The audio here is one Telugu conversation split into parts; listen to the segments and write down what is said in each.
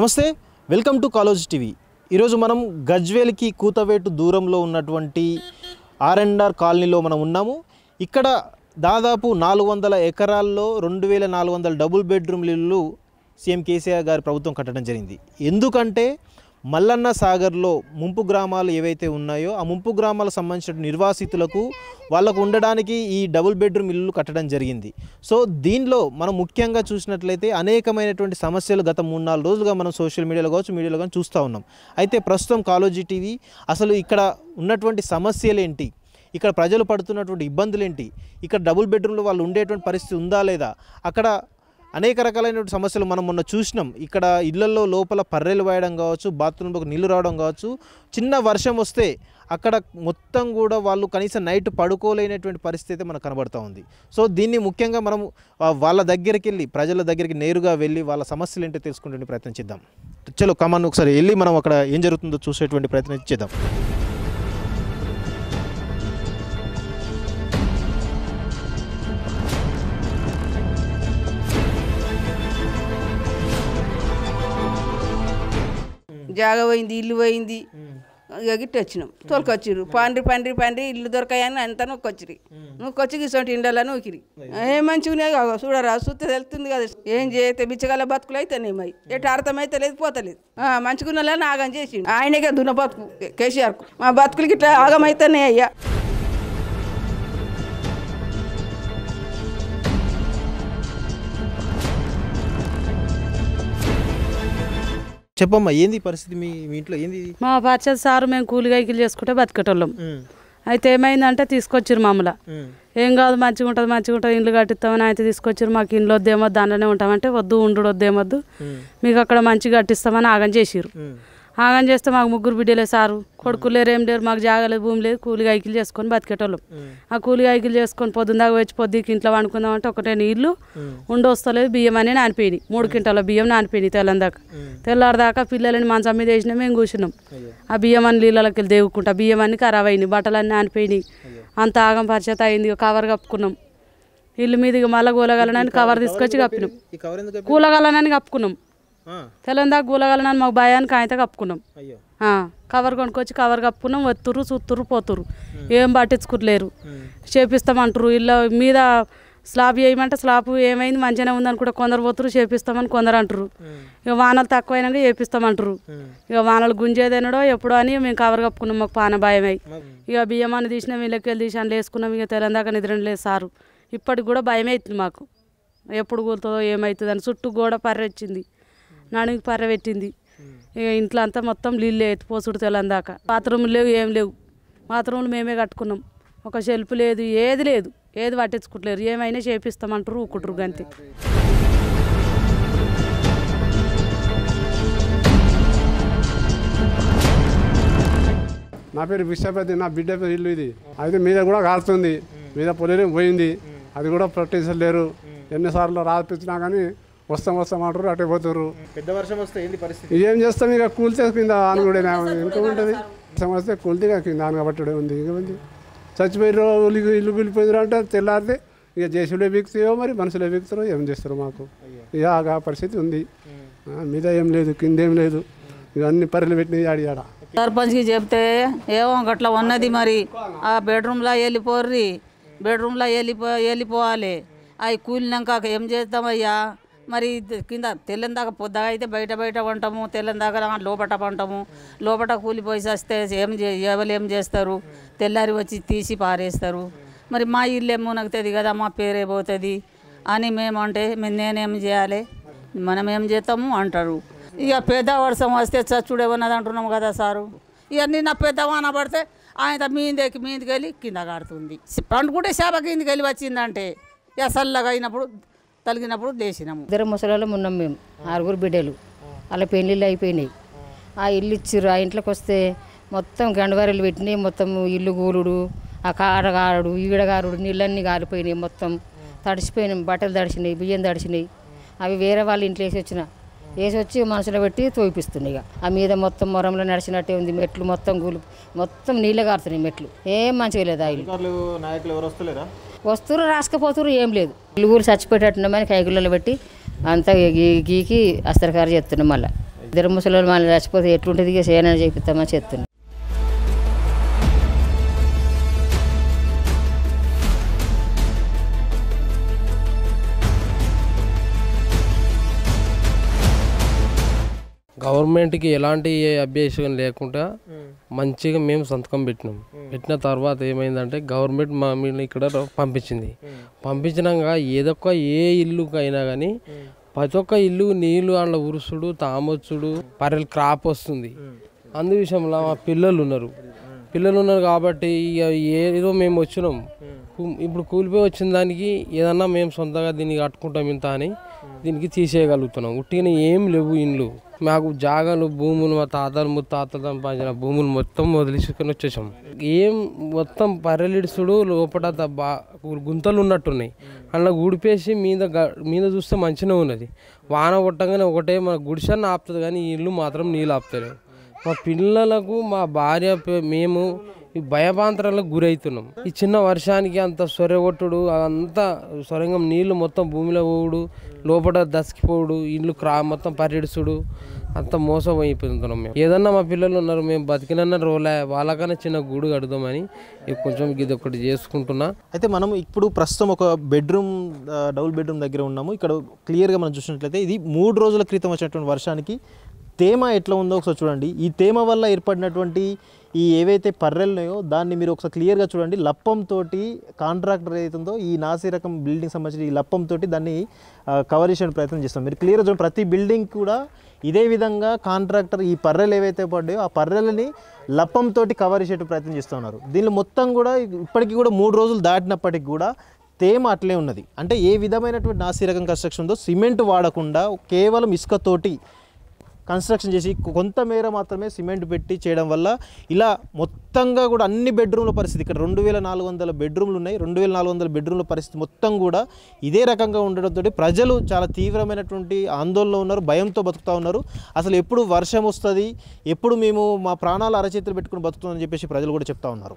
నమస్తే వెల్కమ్ టు కాలేజ్ టీవీ ఈరోజు మనం గజ్వేల్కి కూతవేటు దూరంలో ఉన్నటువంటి ఆర్ అండ్ ఆర్ కాలనీలో మనం ఉన్నాము ఇక్కడ దాదాపు నాలుగు వందల ఎకరాల్లో రెండు వేల నాలుగు వందల డబుల్ బెడ్రూమ్ ఇల్లు సీఎం కేసీఆర్ గారి ప్రభుత్వం కట్టడం జరిగింది ఎందుకంటే మల్లన్న సాగర్లో ముంపు గ్రామాలు ఏవైతే ఉన్నాయో ఆ ముంపు గ్రామాలకు సంబంధించిన నిర్వాసితులకు వాళ్ళకు ఉండడానికి ఈ డబుల్ బెడ్రూమ్ ఇల్లు కట్టడం జరిగింది సో దీనిలో మనం ముఖ్యంగా చూసినట్లయితే అనేకమైనటువంటి సమస్యలు గత మూడు నాలుగు రోజులుగా మనం సోషల్ మీడియాలో కావచ్చు మీడియాలో కానీ చూస్తూ ఉన్నాం అయితే ప్రస్తుతం కాలోజీ టీవీ అసలు ఇక్కడ ఉన్నటువంటి సమస్యలు ఏంటి ఇక్కడ ప్రజలు పడుతున్నటువంటి ఇబ్బందులు ఏంటి ఇక్కడ డబుల్ బెడ్రూమ్లో వాళ్ళు ఉండేటువంటి పరిస్థితి ఉందా లేదా అక్కడ అనేక రకాలైనటువంటి సమస్యలు మనం మొన్న చూసినాం ఇక్కడ ఇళ్లలో లోపల పర్రెలు వేయడం కావచ్చు బాత్రూంలోకి నీళ్లు రావడం కావచ్చు చిన్న వర్షం వస్తే అక్కడ మొత్తం కూడా వాళ్ళు కనీసం నైట్ పడుకోలేనటువంటి పరిస్థితి అయితే మనకు కనబడుతూ ఉంది సో దీన్ని ముఖ్యంగా మనం ఆ, వాళ్ళ దగ్గరికి వెళ్ళి ప్రజల దగ్గరికి నేరుగా వెళ్ళి వాళ్ళ సమస్యలు ఏంటో తెలుసుకునే ప్రయత్నం చేద్దాం చలో కమాన్ ఒకసారి వెళ్ళి మనం అక్కడ ఏం జరుగుతుందో చూసేటువంటి ప్రయత్నం చేద్దాం జాగ పోయింది ఇల్లు పోయింది ఇక గిట్ట వచ్చినాం తోలుకొచ్చిర్రు పండ్రి పండ్రి పండ్రి ఇల్లు దొరకాయని అంతా నొక్కొచ్చిరి నొక్కొచ్చి గిసొంటి ఇండలో నూకిరి ఏ మంచిగా కాదు చూడరా చూస్తే తెలుస్తుంది కదా ఏం చేస్తే బిచ్చగల బతుకులు అయితేనేమై మరి ఎటు అర్థమైతే లేదు పోతలేదు ఆ, మంచిగున్నలా ఆగం చేసిండు ఆయనకే దున్న బతుకు కేసీఆర్కు మా బతుకులకి ఇట్లా ఆగమైతేనే అయ్యా చెప్పమ్మా ఏంది ఈ పరిస్థితి మీ మీ ఇంట్లో ఏంది ఇది? మా పరిచయ సారు మేము కూలిగైకిలు చేసుకుంటే బతికేటోళ్ళం ఉమ్, అయితే ఏమైందంటే తీసుకొచ్చిర్రు మమ్మల్ని ఉమ్, ఏం కాదు మంచిగా ఉంటుంది మంచిగా ఉంటుంది ఇల్లు కట్టిస్తామని అయితే తీసుకొచ్చారు మాకు ఇంట్లో వద్దేమొద్దు దాంట్లోనే ఉంటామంటే వద్దు ఉండు వద్దేమొద్దు ఉమ్, మీకు అక్కడ మంచిగా కట్టిస్తామని ఆగం చేసిర్రు ఉమ్, ఆగం చేస్తే మాకు ముగ్గురు బిడ్డలే సారు కొడుకులు లేరు ఏం లేరు మాకు జాగలేదు భూమి లేదు కూలిగా ఐకిలు చేసుకొని బతికేటోళ్ళం ఉమ్, ఆ కూలిగా ఐకిలు చేసుకొని పొద్దున్న దాకా వచ్చి పొద్దుకి ఇంట్లో వండుకుందామంటే ఒకటే నీళ్ళు ఉమ్, ఉండొస్తలేదు బియ్యం అని నానిపోయినాయి మూడు క్వింటాల బియ్యం నానిపోయినాయి తెల్లం దాకా ఉమ్. తెల్లారిదాకా పిల్లలని మంచం మీద వేసినా మేము కూర్చున్నాం అయ్యో ఆ బియ్యం అని నీళ్ళకి వెళ్ళి దేవుకుంటా బియ్యం అన్ని ఖరాబ్ అయినాయి బట్టలన్నీ ఆనిపోయినాయి అంత ఆగం పరిచేత అయింది ఇక కవర్ కప్పుకున్నాం ఇల్లు మీద ఇక మళ్ళీ గూలగలనని కవర్ తీసుకొచ్చి కప్పినాం ఈ కవర్ ఎందుకు కప్పి- కూలగలనని కప్పుకున్నాం ఆ, తెల్లందాక గూలగలనని మాకు భయానికి ఆయనతో కప్పుకున్నాం అయ్యో ఆ, కవర్ కొనుక్కొచ్చి కవర్ కప్పుకున్నాం వత్తురు సుత్తురు పోతురు ఏం పట్టించుకుంటలేరు ఉమ్, చేపిస్తామంటారు ఇల్లు మీద స్లాబ్ చేయమంటే స్లాబ్ ఏమైంది మంచిగానే ఉందనుకుంటే కొందరు పోతురు చేపిస్తామని కొందరు అంటారు ఉమ్, ఇక వానలు తక్కువైనాక చేపిస్తామంటారు ఉమ్, ఇక వానలు గుంజేదేనడో ఎప్పుడో అని మేము కవర్ కప్పుకున్నాం మాకు పాన భయమై మాకు- ఇక బియ్యం అని తీసినాం వీళ్ళకి వెళ్ళి తీసి అందులో వేసుకున్నాం ఇక తెలందాక నిద్ర లేదు సారు ఇప్పటికి కూడా భయం అవుతుంది మాకు ఎప్పుడు కూలుతుందో ఏమవుతుంది అని చుట్టూ గోడ పర్రె వచ్చింది నడుముకి పర్రె పెట్టింది ఇక ఇంట్లో అంతా మొత్తం నీళ్ళు ఎత్తిపోసుడు తెలందాక బాత్రూమ్లు లేవు ఏం లేవు బాత్రూమ్లు మేమే కట్టుకున్నాం ఒక షెల్ఫ్ లేదు ఏది లేదు ఏది పట్టించుకుంటలేరు ఏమైనా చేపిస్తామంటారు ఊకుంటారు గంతే నా పేరు విశ్వపతి నా బిడ్డ పేరు ఇల్లు ఇది అయితే మీద కూడా కాలుతుంది మీద పొలేరు పోయింది అది కూడా ప్రొటెక్షన్ లేరు ఎన్నిసార్లు రాపించినా కానీ వస్తాం వస్తాం అంటారు అటే పోతారు పెద్ద వర్షం వస్తే ఏంది పరిస్థితి ఏం చేస్తాం ఇక కూలితే కింద ఆనుగుడే ఇంకా ఉంటుంది వర్షం వస్తే కూలితే ఇక కింద ఆనగబట్టుడే ఉంది ఇక ఉంది చచ్చిపోయారు ఇల్లు ఇల్లు కూలిపోయింది అంటే తెల్లారితే ఇక జేసులే బిగుతాయో మరి మనుషులే బిగుతారో ఏం చేస్తారు మాకు ఇక ఆ పరిస్థితి ఉంది ఆ, మీద ఏం లేదు కింద ఏం లేదు ఇక అన్ని పర్రెలు పెట్టినాయి ఆడి ఆడ సర్పంచ్కి చెప్తే ఏమో గట్లా ఉన్నది మరి ఆ బెడ్రూమ్లో వెళ్ళిపోర్రి బెడ్రూమ్లో వెళ్ళిపో వెళ్ళిపోవాలి అవి కూలినాక ఏం చేస్తామయ్యా మరి ఇది కింద తెల్లని దాకా పొద్దుగా అయితే బయట బయట వంటాము తెల్లని దాకా లోపట వంటాము లోపట కూలిపోయి వస్తే ఏం చే ఎవరు ఏం చేస్తారు తెల్లారి వచ్చి తీసి పారేస్తారు మరి మా ఇల్లు ఏమో మునగుతుంది కదా మా పేరే పోతుంది అని మేమంటే "మే- నేనేం చేయాలి మనం ఏం చేస్తాము అంటారు ఇక పెద్ద వర్షం వస్తే చచ్చుడే ఉన్నది అంటున్నాం కదా సారు ఇక నిన్న పెద్ద వాన పడితే ఆయన మీదకి మీదకి వెళ్ళి కింద కాడుతుంది పండుకుంటే చేప కిందకి వెళ్ళి వచ్చిందంటే ఇక చల్లగా అయినప్పుడు తలిగినప్పుడు లేచినాము ఇద్దరు ముసలాళ్ళం ఉన్నాం మేము ఆరుగురు బిడ్డలు వాళ్ళ పెళ్ళిళ్ళు అయిపోయినాయి ఆ ఇల్లు ఇచ్చిర్రు ఆ ఇంట్లోకి వస్తే మొత్తం గండవారీలు పెట్టినాయి మొత్తం ఇల్లు కూలుడు ఆ కాడ కారుడు ఈడగారుడు నీళ్ళన్నీ కాలిపోయినాయి మొత్తం తడిసిపోయినాయి బట్టలు తడిసినాయి బియ్యం తడిసినాయి అవి వేరే వాళ్ళ ఇంట్లో వేసి వచ్చిన వేసి వచ్చి మనసులో పెట్టి తోయిపిస్తున్నాయి ఇక ఆ మీద మొత్తం మొరంలో నడిచినట్టే ఉంది మెట్లు మొత్తం గూలు మొత్తం నీళ్ళే కారుతున్నాయి మెట్లు ఏం మంచిగా లేదు ఆ ఇల్లు అధికారులు నాయకులు ఎవరు వస్తలేరా వస్తురు రాసుకపోతురు ఏం లేదు ఇల్లు ఊరు చచ్చిపోయేటట్టున్నామని కైగులలో పెట్టి అంతా గీ- గీకి అస్తరకారు చేస్తున్నాం మళ్ళీ ఇద్దరు ముసలి మళ్ళీ చచ్చిపోతే ఎట్లుంటుంది ఇక చేయనని చెప్పిస్తామని చెప్తున్నాను గవర్నమెంట్కి ఎలాంటి అభ్యర్థం లేకుండా మంచిగా మేము సంతకం పెట్టినాం పెట్టిన తర్వాత ఏమైందంటే గవర్నమెంట్ మా మీద ఇక్కడ ర- పంపించింది పంపించినాక ఏదొక్క ఏ ఇల్లుకి అయినా కానీ ప్రతి ఒక్క ఇల్లు నీళ్లు అందులో ఉరుసుడు తామొచ్చుడు పర్రెలు క్రాప్ వస్తుంది అందు విషయంలో మా పిల్లలు ఉన్నారు పిల్లలు ఉన్నారు కాబట్టి ఇక ఏదో మేము వచ్చినాం కు- ఇప్పుడు కూలిపోయి వచ్చిన దానికి ఏదన్నా మేము సొంతంగా దీన్ని కట్టుకుంటాం ఇంత అని దీనికి తీసేయగలుగుతున్నాం ఉట్టిగా ఏం లేవు ఇండ్లు మాకు జాగాలు భూములు మా తాతలు ముత్తాతలు సంపాదించిన భూములు మొత్తం వదిలిసుకొని వచ్చేసాం ఏం మొత్తం పర్రెలిడుసుడు లోపల ద- బా గుంతలు ఉన్నట్టున్నాయి అలా ఊడిపేసి మీద గ- మీద చూస్తే మంచిగా ఉన్నది వాన కొట్టగానే ఒకటే మన గుడిసెన్న ఆపుతుంది కానీ ఈ ఇల్లు మాత్రం నీళ్ళు ఆపుతలేవు మా పిల్లలకు మా భార్య పే- మేము ఈ భయభాంతరాలకు గురవుతున్నాం ఈ చిన్న వర్షానికి అంత సొరగొట్టుడు అంతా సొరంగం నీళ్లు మొత్తం భూమిలో పోవుడు లోపల దసికిపోవుడు ఇల్లు క్రా మొత్తం పరిడుచుడు అంత మోసం అయిపోతున్నాం మేము ఏదన్నా మా పిల్లలు ఉన్నారు మేము బతికినన్న రోలే వాళ్ళకన్నా చిన్న గూడు కడదామని ఇక కొంచెం ఇది ఒకటి చేసుకుంటున్నా అయితే మనం ఇప్పుడు ప్రస్తుతం ఒక బెడ్రూమ్ ఆ, డబుల్ బెడ్రూమ్ దగ్గర ఉన్నాము ఇక్కడ క్లియర్గా మనం చూసినట్లయితే ఇది మూడు రోజుల క్రితం వచ్చినటువంటి వర్షానికి తేమ ఎట్లా ఉందో ఒకసారి చూడండి ఈ తేమ వల్ల ఏర్పడినటువంటి ఈ ఏవైతే పర్రెలు ఉన్నాయో దాన్ని మీరు ఒకసారి క్లియర్గా చూడండి లప్పంతో కాంట్రాక్టర్ ఏదైతుందో ఈ నాసి రకం బిల్డింగ్ సంబంధించిన ఈ లప్పంతో దాన్ని ఆ, కవర్ చేసే ప్రయత్నం చేస్తాం మీరు క్లియర్గా చూడండి ప్రతి బిల్డింగ్ కూడా ఇదే విధంగా కాంట్రాక్టర్ ఈ పర్రెలు ఏవైతే పడ్డాయో ఆ పర్రెలని లప్పంతో కవర్ చేసే ప్రయత్నం చేస్తూ ఉన్నారు దీనిలో మొత్తం కూడా ఇప్పటికీ కూడా మూడు రోజులు దాటినప్పటికి కూడా తేమ అట్లే ఉన్నది అంటే ఏ విధమైనటువంటి నాసి రకం కన్స్ట్రక్షన్ ఉందో సిమెంట్ వాడకుండా కేవలం ఇసుకతోటి కన్స్ట్రక్షన్ చేసి కొంత మేర మాత్రమే సిమెంట్ పెట్టి చేయడం వల్ల ఇలా మొత్తంగా కూడా అన్ని బెడ్రూమ్ల పరిస్థితి ఇక్కడ రెండు వేల నాలుగు వందల బెడ్రూమ్లు ఉన్నాయి రెండు వేల నాలుగు వందల బెడ్రూమ్ల పరిస్థితి మొత్తం కూడా ఇదే రకంగా ఉండడంతో ప్రజలు చాలా తీవ్రమైనటువంటి ఆందోళనలో ఉన్నారు భయంతో బతుకుతూ ఉన్నారు అసలు ఎప్పుడు వర్షం వస్తుంది ఎప్పుడు మేము మా ప్రాణాలు అరచేతులు పెట్టుకుని బతుకుతుందని చెప్పేసి ప్రజలు కూడా చెప్తా ఉన్నారు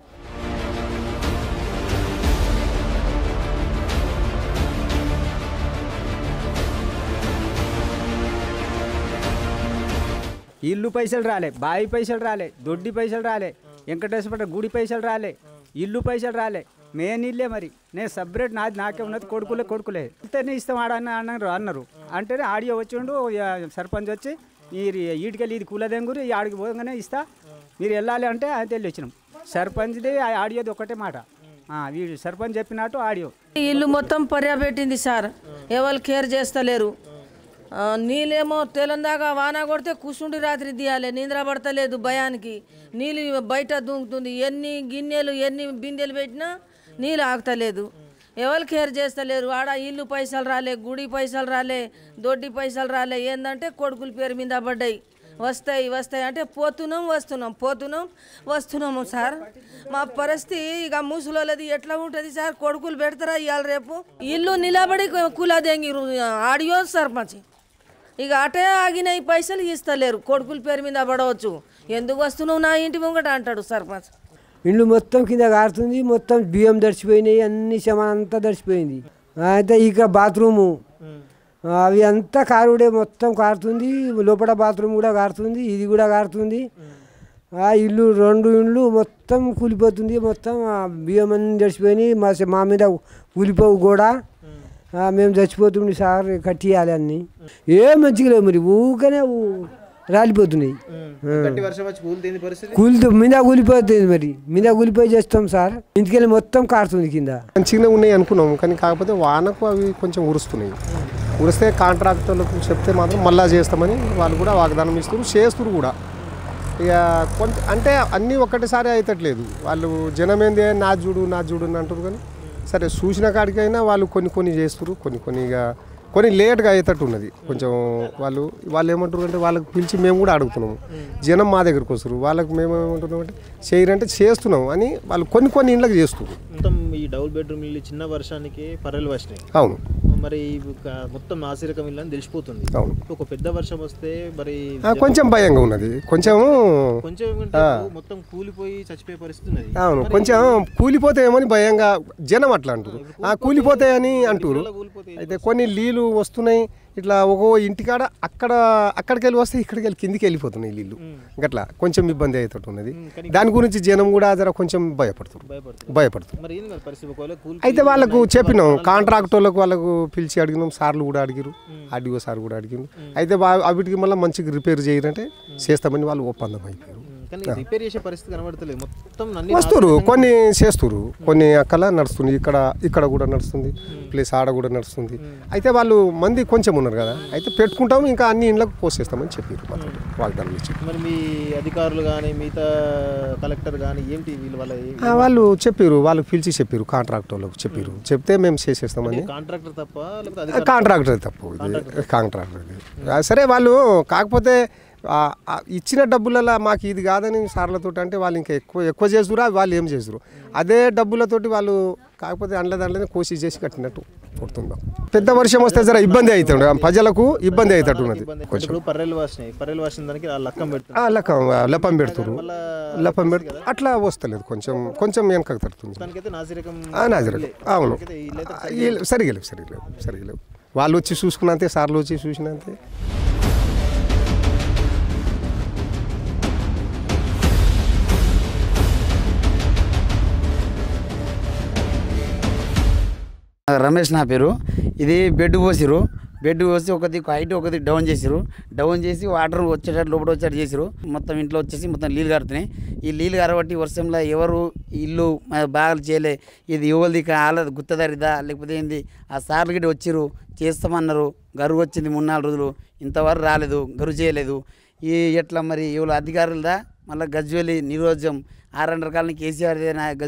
ఇల్లు పైసలు రాలే బావి పైసలు రాలే దొడ్డి పైసలు రాలే వెంకటేశ్వర గుడి పైసలు రాలే ఇల్లు పైసలు రాలే మెయిన్ ఇల్లే మరి నేను సపరేట్ నాది నాకే ఉన్నది కొడుకులే కొడుకులే ఇంతనే ఇస్తాం ఆడ అని అన్నారు అన్నారు అంటేనే ఆడియో వచ్చిండు ఆ, సర్పంచ్ వచ్చి మీరు ఈడికెళ్ళి ఇది కూలదెంగురు ఈ ఆడికి పోగానే ఇస్తా మీరు వెళ్ళాలి అంటే ఆయన తెలిసి వచ్చినాం సర్పంచ్ది ఆ ఆడియోది ఒకటే మాట ఆ, వీడు సర్పంచ్ చెప్పినట్టు ఆడియో ఇల్లు మొత్తం పర్యాపెట్టింది సార్ ఎవరు కేర్ చేస్తలేరు ఆ, నీళ్ళేమో తెలందాక వాన కొడితే కూర్చుండి రాత్రి తీయాలి నిద్ర పడతలేదు భయానికి నీళ్ళు బయట దూకుతుంది ఎన్ని గిన్నెలు ఎన్ని బిందెలు పెట్టినా నీళ్ళు ఆగుతలేదు ఎవరు కేర్ చేస్తలేరు ఆడ ఇల్లు పైసలు రాలే గుడి పైసలు రాలే దొడ్డి పైసలు రాలే ఏంటంటే కొడుకుల పేరు మీద పడ్డాయి వస్తాయి వస్తాయి అంటే పోతున్నాం వస్తున్నాం పోతున్నాం వస్తున్నాము సార్ మా పరిస్థితి ఇక ముసలోళ్ళది ఎట్లా ఉంటుంది సార్ కొడుకులు పెడతారా ఇవాళ రేపు ఇల్లు నిలబడి కులాదెంగి ఆడియో సర్పంచ్ ఇక అటే ఆగినాయి పైసలు ఇస్తలేరు కొడుకుల పేరు మీద పడవచ్చు ఎందుకు వస్తున్నావు నా ఇంటి ముంగట అంటాడు సర్పంచ్ ఇండ్లు మొత్తం కింద కారుతుంది మొత్తం బియ్యం దడిచిపోయినాయి అన్ని శమ అంతా దడిచిపోయింది అయితే ఇక బాత్రూము అవి అంతా కారుడే మొత్తం కారుతుంది లోపల బాత్రూమ్ కూడా కారుతుంది ఇది కూడా కారుతుంది ఆ ఇల్లు రెండు ఇండ్లు మొత్తం కూలిపోతుంది మొత్తం ఆ బియ్యం అన్ని దడిచిపోయినాయి మా మా మీద కూలిపోవు కూడా ఆ, మేము చచ్చిపోతుంది సార్ కట్టియాలి అన్ని ఏం మంచిగా లేవు మరి ఊకనే ఊ- రాలిపోతున్నాయి ఆ. గట్టి వర్షం వచ్చి కూలిపోయింది పరిస్థితి కూలితో మీద కూలిపోతుంది మరి మీద కూలిపోయి చేస్తాం సార్ ఇంటికెళ్ళి మొత్తం కారుతుంది కింద మంచిగానే ఉన్నాయి అనుకున్నాం కానీ కాకపోతే వానకు అవి కొంచెం ఉరుస్తున్నాయి ఉరిస్తే కాంట్రాక్టర్లకు చెప్తే మాత్రం మళ్ళా చేస్తామని వాళ్ళు కూడా వాగ్దానం ఇస్తారు చేస్తారు కూడా ఇక కొంత అంటే అన్నీ ఒక్కటిసారి అవుతట్లేదు వాళ్ళు జనమేంది నా చూడు నా చూడు అని అంటారు కానీ సరే చూసిన కాడికైనా వాళ్ళు కొన్ని కొన్ని చేస్తారు కొన్ని కొన్ని ఇక కొన్ని లేట్గా అయ్యేటట్టు ఉన్నది కొంచెం వాళ్ళు వాళ్ళు ఏమంటారు అంటే వాళ్ళకి పిలిచి మేము కూడా అడుగుతున్నాము జనం మా దగ్గరకు వస్తారు వాళ్ళకి మేము ఏమంటున్నాం అంటే చేయరంటే చేస్తున్నాం అని వాళ్ళు కొన్ని కొన్ని ఇండ్లకు చేస్తున్నారు మొత్తం ఈ డబుల్ బెడ్రూమ్ ఇల్లు చిన్న వర్షానికి పర్రెలు వచ్చినాయి అవును మరి ఇక మొత్తం నాసిరకం ఇల్లు అని తెలిసిపోతుంది అవును. ఒక పెద్ద వర్షం వస్తే మరి ఆ, కొంచెం భయంగా ఉన్నది కొంచెం కొంచెం ఏమంటే మొత్తం కూలిపోయి చచ్చిపోయే పరిస్థితి ఉన్నది అవును కొంచెం కూలిపోతాయేమని భయంగా జనం అట్లా అంటారు ఆ కూలిపోతాయని అంటారు అయితే కొన్ని నీళ్ళు వస్తున్నాయి ఇట్లా ఒక్కో ఇంటికాడ అక్కడ అక్కడికి వెళ్ళి వస్తే ఇక్కడికి వెళ్ళి కిందికి వెళ్ళిపోతున్నాయి ఈ ఇల్లు గట్లా కొంచెం ఇబ్బంది అయ్యేటట్టు ఉన్నది దాని గురించి జనం కూడా జర కొంచెం భయపడుతున్నారు భయపడుతున్నారు మరి ఏంది మరి పరిస్థితి ఒకవేళ కూలి అయితే వాళ్ళకు చెప్పినాం కాంట్రాక్ట్ వాళ్ళకు వాళ్ళకు పిలిచి అడిగినాం సార్లు కూడా అడిగిరు ఆర్డీఓ సార్ కూడా అడిగిరు అయితే వా- అవిటికి మళ్ళీ మంచిగా రిపేర్ చేయరంటే చేస్తామని వాళ్ళు ఒప్పందం అయిపోయారు కానీ రిపేర్ చేసే పరిస్థితి కనబడతలేదు మొత్తం అన్ని వస్తురు కొన్ని చేస్తురు కొన్ని అక్కల నడుస్తుంది ఇక్కడ ఇక్కడ కూడా నడుస్తుంది ప్లస్ ఆడ కూడా నడుస్తుంది అయితే వాళ్ళు మంది కొంచెం ఉన్నారు కదా అయితే పెట్టుకుంటాం ఇంకా అన్ని ఇండ్లకు పోసేస్తామని చెప్పారు మాతో వాగ్దానం ఇచ్చి మరి మీ అధికారులు కానీ మిగతా కలెక్టర్ కానీ ఏంటి వీళ్ళు వాళ్ళ ఏ- ఆ, వాళ్ళు చెప్పారు వాళ్ళకి పిలిచి చెప్పారు కాంట్రాక్ట్ వాళ్ళకు చెప్పారు చెప్తే మేము చేసేస్తామని కాంట్రాక్టర్ తప్ప లేకపోతే ఆ, అధికారులు కాంట్రాక్టర్ తప్పు ఇది కాంట్రాక్టర్ ఇది. ఆ, సరే వాళ్ళు కాకపోతే ఆ, ఆ, ఇచ్చిన డబ్బులలో మాకు ఇది కాదని సార్లతో అంటే వాళ్ళు ఇంకా ఎక్కువ ఎక్కువ చేస్తురా వాళ్ళు ఏం చేస్తురు అదే డబ్బులతోటి వాళ్ళు కాకపోతే అండ్ల దాంట్లోనే కోసి చేసి కట్టినట్టు కొడుతుందాం పెద్ద వర్షం వస్తే జర ఇబ్బంది అవుతుంది ప్రజలకు ఇబ్బంది అవుతట్టు ఉన్నది కొంచెం ఇప్పుడు పర్రెలు వాసినాయి పర్రెలు వాసిన దానికి ఆ లక్కం పెడుతుంది ఆ, లకం లపం పెడుతురు లపం పెడుతు అట్లా వస్తలేదు కొంచెం కొంచెం వెనకకు తడుతుంది దానికైతే నాసిరకం ఆ, నాజరకం అవును అయితే వీళ్ళైతే ఆ, వీళ్ళు సరిగా లేవు సరిగా లేవు సరిగా లేవు వాళ్ళు వచ్చి చూసుకున్నంతే సార్లు వచ్చి చూసినంతే రమేష్ నా పేరు ఇది బెడ్ పోసిరు బెడ్ పోసి ఒకది హైట్ ఒకది డౌన్ చేసిరు డౌన్ చేసి వాటర్ వచ్చేటట్టు లోపల వచ్చేటట్టు చేసిరు మొత్తం ఇంట్లో వచ్చేసి మొత్తం నీళ్ళు కారుతున్నాయి ఈ నీళ్ళు కారబట్టి వర్షంలో ఎవరు ఇల్లు మ- బాగా చేయలే ఇది ఎవరిది ఆల గుత్తదారిదా లేకపోతే ఏంది ఆ సార్లు గిట్ట వచ్చిరు చేస్తామన్నారు గరువు వచ్చింది మూడు నాలుగు రోజులు ఇంతవరకు రాలేదు గరువు చేయలేదు ఈ ఎట్లా మరి ఎవరు అధికారులదా మళ్ళీ గజ్వేలి నిరోజం ఆరండర్ కాలనీ కేసీఆర్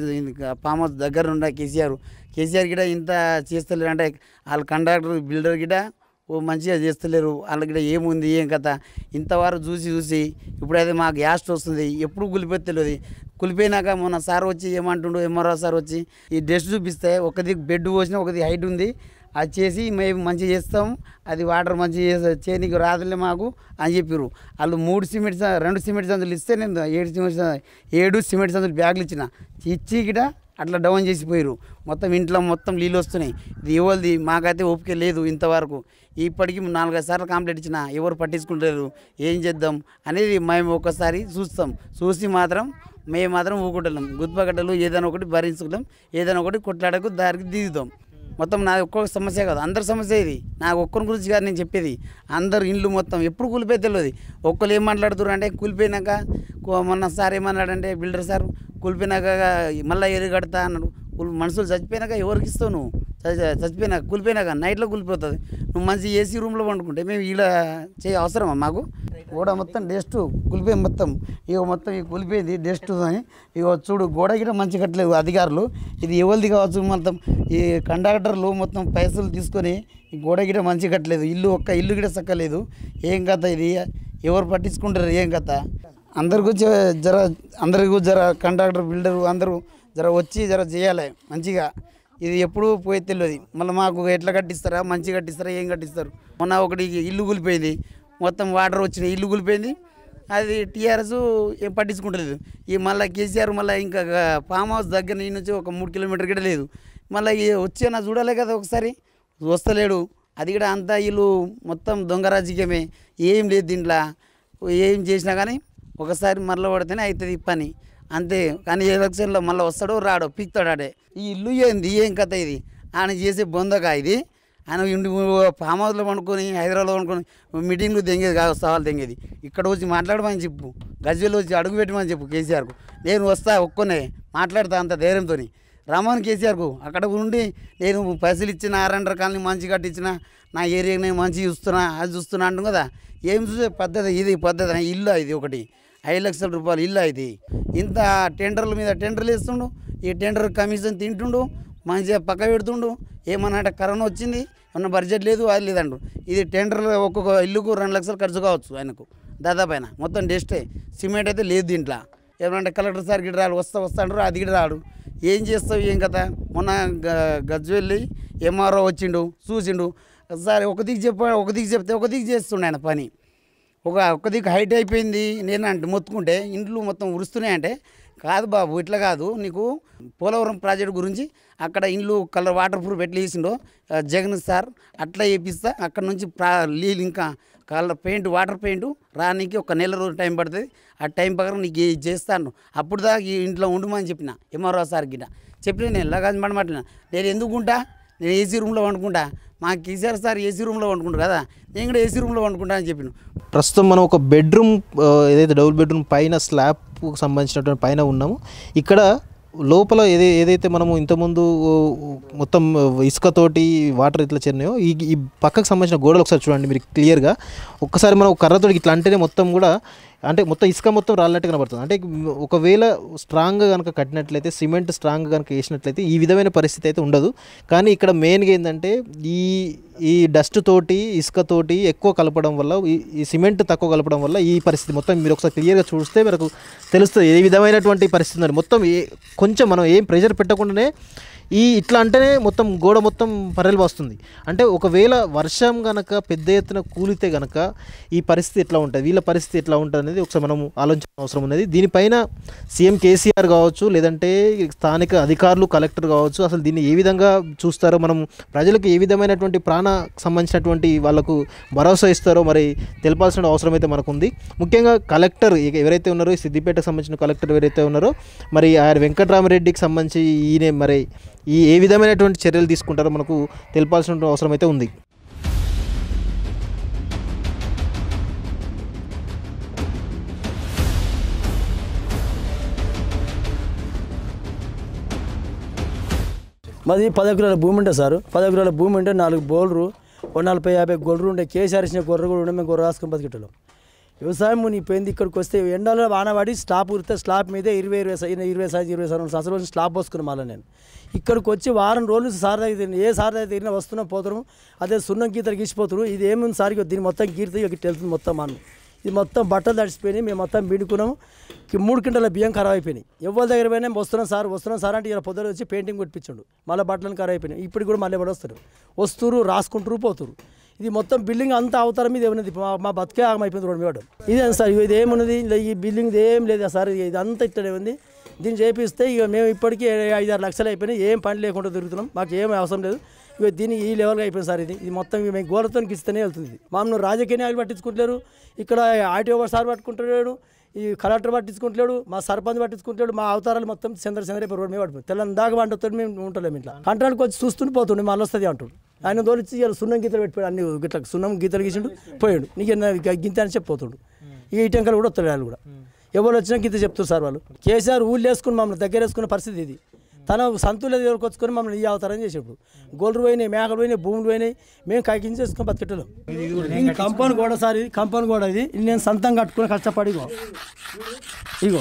ఫామ్ హౌస్ దగ్గర ఉండ కేసీఆర్ కేసీఆర్ గిడ ఇంత చేస్తలేరు అంటే వాళ్ళ కండక్టర్ బిల్డర్ గిడ ఓ మంచిగా చేస్తలేరు వాళ్ళ గిడ ఏముంది ఏం కథ ఇంతవరకు చూసి చూసి ఇప్పుడైతే మాకు గ్యాస్ వస్తుంది ఎప్పుడు కులిపోతే తెలియదు కులిపోయినాక మొన్న సార్ వచ్చి ఏమంటుండు ఎంఆర్ఓ సార్ వచ్చి ఈ డ్రెస్ చూపిస్తే ఒకది బెడ్ పోసిన ఒకది హైట్ ఉంది అది చేసి మేము మంచిగా చేస్తాం అది వాటర్ మంచిగా చేస్తా చేయనీకి రాదులే మాకు అని చెప్పారు వాళ్ళు మూడు సిమెంట్ స- రెండు సిమెంట్ సందులు ఇస్తే నేను ఏడు సిమెంట్ స- ఏడు సిమెంట్ సందులు బ్యాగులు ఇచ్చిన ఇచ్చి గిట అట్లా డౌన్ చేసిపోయారు మొత్తం ఇంట్లో మొత్తం నీళ్ళు వస్తున్నాయి ఇది ఎవరిది మాకైతే ఓపిక లేదు ఇంతవరకు ఇప్పటికీ నాలుగైదు సార్లు కంప్లైంట్ ఇచ్చిన ఎవరు పట్టించుకుంటారు ఏం చేద్దాం అనేది మేము ఒకసారి చూస్తాం చూసి మాత్రం మేము మాత్రం ఊకుంటాం గుత్పగడ్డలు ఏదైనా ఒకటి భరించుకుంటాం ఏదైనా ఒకటి కొట్లాడకు దారికి దిగుతాం మొత్తం నా ఒక్క సమస్య కాదు అందరి సమస్య ఇది నాకు ఒక్కరి గురించి కాదు నేను చెప్పేది అందరు ఇండ్లు మొత్తం ఎప్పుడు కూలిపోయి తెలియదు ఒక్కరు ఏం మాట్లాడుతున్నారు అంటే కూలిపోయినాక కో- మొన్న సార్ ఏమన్నాడంటే బిల్డర్ సార్ కూలిపోయినాక మళ్ళీ ఎరుగు కడతా అన్నాడు కూలి మనుషులు చచ్చిపోయినాక ఎవరికి ఇస్తావు నువ్వు చ- చచ్చిపోయినాక కూలిపోయినాక నైట్లో కూలిపోతుంది నువ్వు మంచి ఏసీ రూమ్లో వండుకుంటే మేము ఇలా చేయ అవసరమా మాకు గోడ మొత్తం డస్ట్ కూలిపోయి మొత్తం ఇక మొత్తం ఇక కూలిపోయింది డస్ట్ అని ఇక చూడు గోడ గిట మంచి కట్టలేదు అధికారులు ఇది ఎవరిది కావచ్చు మొత్తం ఈ కండక్టర్లు మొత్తం పైసలు తీసుకొని ఈ గోడ గిట మంచి కట్టలేదు ఇల్లు ఒక్క ఇల్లు గిట సక్కలేదు ఏం కథ ఇది ఎవరు పట్టించుకుంటారు ఏం కథ అందరికీ జ- జర అందరికీ జర కండక్టర్ బిల్డరు అందరూ జర వచ్చి జర చేయాలి మంచిగా ఇది ఎప్పుడు పోయి తెలియదు మళ్ళీ మాకు ఎట్లా కట్టిస్తారా మంచిగా కట్టిస్తారా ఏం కట్టిస్తారు మొన్న ఒకటి ఇల్లు కూలిపోయింది మొత్తం వాటర్ వచ్చిన ఇల్లు కూలిపోయింది అది టీఆర్ఎస్ ఏం పట్టించుకుంటలేదు ఈ మళ్ళీ కేసీఆర్ మళ్ళీ ఇంకా ఫామ్ హౌస్ దగ్గర నుంచి నుంచి ఒక మూడు కిలోమీటర్ కూడా లేదు మళ్ళీ వచ్చేనా చూడాలి కదా ఒకసారి వస్తలేడు అది కూడా అంతా వీళ్ళు మొత్తం దొంగ రాజకీయమే ఏం లేదు దీంట్లో ఏం చేసినా కానీ ఒకసారి మరల పడితేనే అవుతుంది ఈ పని అంతే కానీ ఎలక్షన్లో మళ్ళీ వస్తాడో రాడో పీక్తాడు ఆడే ఈ ఇల్లు ఏంది ఏం కథ ఇది ఆయన చేసే బొందగా ఇది ఆయన ఇంటి ఫామ్ హౌస్లో పండుకొని హైదరాబాద్లో పండుకొని మీటింగ్లు తెంగేది కాదు సవాల్ తెంగేది ఇక్కడ వచ్చి మాట్లాడమని చెప్పు గజ్వేల్లో వచ్చి అడుగు పెట్టమని చెప్పు కేసీఆర్కు నేను వస్తా ఒక్కనే మాట్లాడతా అంత ధైర్యంతో రమ్మని కేసీఆర్కు అక్కడ ఉండి నేను పైసలు ఇచ్చిన ఆరండర్ కాలనీ మంచి కట్టించిన నా ఏరియాకి నేను మంచి చూస్తున్నా అది చూస్తున్నా అంటు కదా ఏం చూసే పద్ధతి ఇది పద్ధతి నా ఇల్లు ఇది ఒకటి ఐదు లక్షల రూపాయలు ఇల్లు ఇది ఇంత టెండర్ల మీద టెండర్లు వేస్తుండు ఈ టెండర్ కమిషన్ తింటుండు మంచిగా పక్క పెడుతుండు ఏమన్నా అంటే కరోనా వచ్చింది ఏమన్నా బడ్జెట్ లేదు అది లేదండు ఇది టెండర్ ఒక్కొక్క ఇల్లుకు రెండు లక్షలు ఖర్చు కావచ్చు ఆయనకు దాదాపు ఆయన మొత్తం డెస్టే సిమెంట్ అయితే లేదు దీంట్లో ఏమంటే కలెక్టర్ సార్ గిడ రాడు వస్తా వస్తా అంటారు అది గిడ రాడు ఏం చేస్తావు ఏం కదా మొన్న గ- గజ్వెల్లి ఎంఆర్ఓ వచ్చిండు చూసిండు సార్ ఒక దిక్కు చెప్ప ఒక దిక్కు చెప్తే ఒక దిక్కు చేస్తుండే ఆయన పని ఒక ఒక్క దిక్కు హైట్ అయిపోయింది నేను అంటే మొత్తుకుంటే ఇండ్లు మొత్తం ఉరుస్తున్నాయంటే కాదు బాబు ఇట్లా కాదు నీకు పోలవరం ప్రాజెక్ట్ గురించి అక్కడ ఇండ్లు కలర్ వాటర్ ప్రూఫ్ ఎట్లా వేసిండో ఆ, జగన్ సార్ అట్లా వేపిస్తా అక్కడ నుంచి ప్రా నీళ్ళు ఇంకా కలర్ పెయింట్ వాటర్ పెయింట్ రానికి ఒక నెల రోజు టైం పడుతుంది ఆ టైం ప్రకారం నీకు ఇది చేస్తాను అప్పుడు దాకా ఈ ఇంట్లో ఉండమని చెప్పిన ఎంఆర్ఓ సార్ గిట చెప్పిన నేను లగాజ్ మాట్లాడిన నేను ఎందుకు ఉంటా నేను ఏసీ రూమ్లో వండుకుంటా మా కేసీఆర్ సార్ ఏసీ రూమ్లో వండుకుంటారు కదా నేను కూడా ఏసీ రూమ్లో వండుకుంటా అని చెప్పిన ప్రస్తుతం మనం ఒక బెడ్రూమ్ ఆ, ఏదైతే డబుల్ బెడ్రూమ్ పైన స్లాబ్కు సంబంధించినటువంటి పైన ఉన్నాము ఇక్కడ లోపల ఏదై ఏదైతే మనము ఇంతకుముందు ఓ, మొత్తం ఇసుకతోటి వాటర్ ఇట్లా చేరినాయో ఈ ఈ పక్కకు సంబంధించిన గోడలు ఒకసారి చూడండి మీరు క్లియర్గా ఒక్కసారి మనం కర్రతోటి ఇట్లా అంటేనే మొత్తం కూడా అంటే మొత్తం ఇసుక మొత్తం రాలినట్టు కనబడుతుంది అంటే ఒకవేళ స్ట్రాంగ్గా కనుక కట్టినట్లయితే సిమెంట్ స్ట్రాంగ్గా కనుక వేసినట్లయితే ఈ విధమైన పరిస్థితి అయితే ఉండదు కానీ ఇక్కడ మెయిన్గా ఏంటంటే ఈ ఈ డస్ట్ తోటి ఇసుక తోటి ఎక్కువ కలపడం వల్ల ఈ- ఈ సిమెంట్ తక్కువ కలపడం వల్ల ఈ పరిస్థితి మొత్తం మీరు ఒకసారి క్లియర్గా చూస్తే మనకు తెలుస్తుంది ఏ విధమైనటువంటి పరిస్థితి ఉందని మొత్తం ఏ కొంచెం మనం ఏం ప్రెషర్ పెట్టకుండానే ఈ ఇట్లా అంటేనే మొత్తం గోడ మొత్తం పర్రెలు వస్తుంది అంటే ఒకవేళ వర్షం గనక పెద్ద ఎత్తున కూలితే గనక ఈ పరిస్థితి ఎట్లా ఉంటుంది వీళ్ళ పరిస్థితి ఎట్లా ఉంటుంది అనేది ఒకసారి మనం ఆలోచించిన అవసరం ఉన్నది దీనిపైన సీఎం కేసీఆర్ కావచ్చు లేదంటే స్థానిక అధికారులు కలెక్టర్ కావచ్చు అసలు దీన్ని ఏ విధంగా చూస్తారో మనం ప్రజలకు ఏ విధమైనటువంటి ప్రాణ సంబంధించినటువంటి వాళ్ళకు భరోసా ఇస్తారో మరి తెలపాల్సిన అవసరం అయితే మనకు ఉంది ముఖ్యంగా కలెక్టర్ ఇక ఎవరైతే ఉన్నారో ఈ సిద్దిపేటకు సంబంధించిన కలెక్టర్ ఎవరైతే ఉన్నారో మరి ఆయన వెంకటరామరెడ్డికి సంబంధించి ఈయన మరి ఈ ఏ విధమైనటువంటి చర్యలు తీసుకుంటారో మనకు తెలపాల్సిన అవసరం అయితే ఉంది మాది పది ఎకరాల భూమి ఉండే సార్ పది ఎకరాల భూమి ఉంటే నాలుగు బోర్లు ఓ నలభై యాభై గొర్రెలు ఉండే కేసీఆర్ ఇచ్చిన గొర్రెలు కూడా ఉండే మేము గొర్రె రాసుకొని బతికేటోళ్ళం వ్యవసాయం మునిగిపోయింది ఇక్కడికి వస్తే ఎండలో వానబడి స్లాబ్ ఉరితే స్లాబ్ మీదే ఇరవై ఇరవై సై- ఇరవై సైజు ఇరవై సంవత్సరాలు సంవత్సరాలు స్లాబ్ పోసుకున్నాం మళ్ళీ నేను ఇక్కడికి వచ్చి వారం రోజులు సార్ దగ్గర తిరిగిన ఏ సార్ దగ్గర తిరిగినా వస్తున్నాం పోతున్నాం అదే సున్నం గీతలు గీసిపోతున్నారు ఇది ఏముంది సార్ ఇగో దీన్ని మొత్తం గీరితే ఇక వెళ్తుంది మొత్తం మనం ఇది మొత్తం బట్టలు తడిసిపోయినాయి మేము మొత్తం బీడుకున్నాము కి- మూడు క్వింటల బియ్యం ఖరాబ్ అయిపోయినాయి ఎవరి దగ్గర పోయినా వస్తున్నాం సార్ వస్తున్నాం సార్ అంటే ఇలా పొద్దున వచ్చి పెయింటింగ్ కొట్టించండు మళ్ళీ బట్టలను ఖరాబ్ అయిపోయినాయి ఇప్పుడు కూడా మళ్ళీ కూడా వస్తారు వస్తురు రాసుకుంటారు పోతురు ఇది మొత్తం బిల్డింగ్ అంతా అవతారం మీద ఏమన్నది మా మా బతికే ఆగం అయిపోయింది రోడ్డు మీద ఇదే సార్ ఇగో ఇది ఏమున్నది ఇలా ఈ బిల్డింగ్ ఏం లేదు సార్ ఇది అంతా ఇట్లనే ఉంది దీన్ని చేపిస్తే ఇక మేము ఇప్పటికీ ఐదు ఆరు లక్షలు అయిపోయినాయి ఏం పని లేకుండా తిరుగుతున్నాం మాకు ఏం అవసరం లేదు ఇక దీన్ని ఈ లెవెల్గా అయిపోయింది సార్ ఇది ఇది మొత్తం ఇక మేము గోడతో గిస్తూనే వెళ్తుంది ఇది మామూలు రాజకీయ నాయకులు పట్టించుకుంటలేరు ఇక్కడ ఆర్టీఓ సార్ పట్టుకుంటలేడు ఈ కలెక్టర్ పట్టించుకుంటలేడు మా సర్పంచ్ పట్టించుకుంటలేడు మా అవతారాలు మొత్తం చంద్ర చంద్రపై రోడ్ మీద పడిపోయి తెల్లని దాకా వంటతో మేము ఉంటలేము ఇట్లా కంట్రాల్కి వచ్చి చూస్తుంటే పోతుండే మళ్ళీ వస్తుంది అంటాడు ఆయన తోలిచ్చి ఇలా సున్నం గీతలు పెట్టిపోయాడు అన్ని గిట్ల సున్నం గీతలు గీసిండు పోయాడు నీకు ఎన్న గింత అని చెప్పిపోతుండు ఈ టెంకలు కూడా వస్తాడు వాళ్ళు కూడా ఎవరు వచ్చినా గీత చెప్తారు సార్ వాళ్ళు కేసీఆర్ ఊళ్ళు వేసుకుని మమ్మల్ని దగ్గర వేసుకున్న పరిస్థితి ఇది తన సంతుల దగ్గరకు వచ్చుకొని మమ్మల్ని ఈ అవతారం చేసేప్పుడు గోల్డ్ పోయినాయి మేకలు పోయినాయి భూములు పోయినాయి మేము కాకించి చేసుకొని బతికెట్టలేం ఇది కంపౌండ్ గోడ సార్ ఇది కంపౌండ్ గోడ ఇది ఇది నేను సొంతం కట్టుకుని కష్టపడి ఇగో ఇగో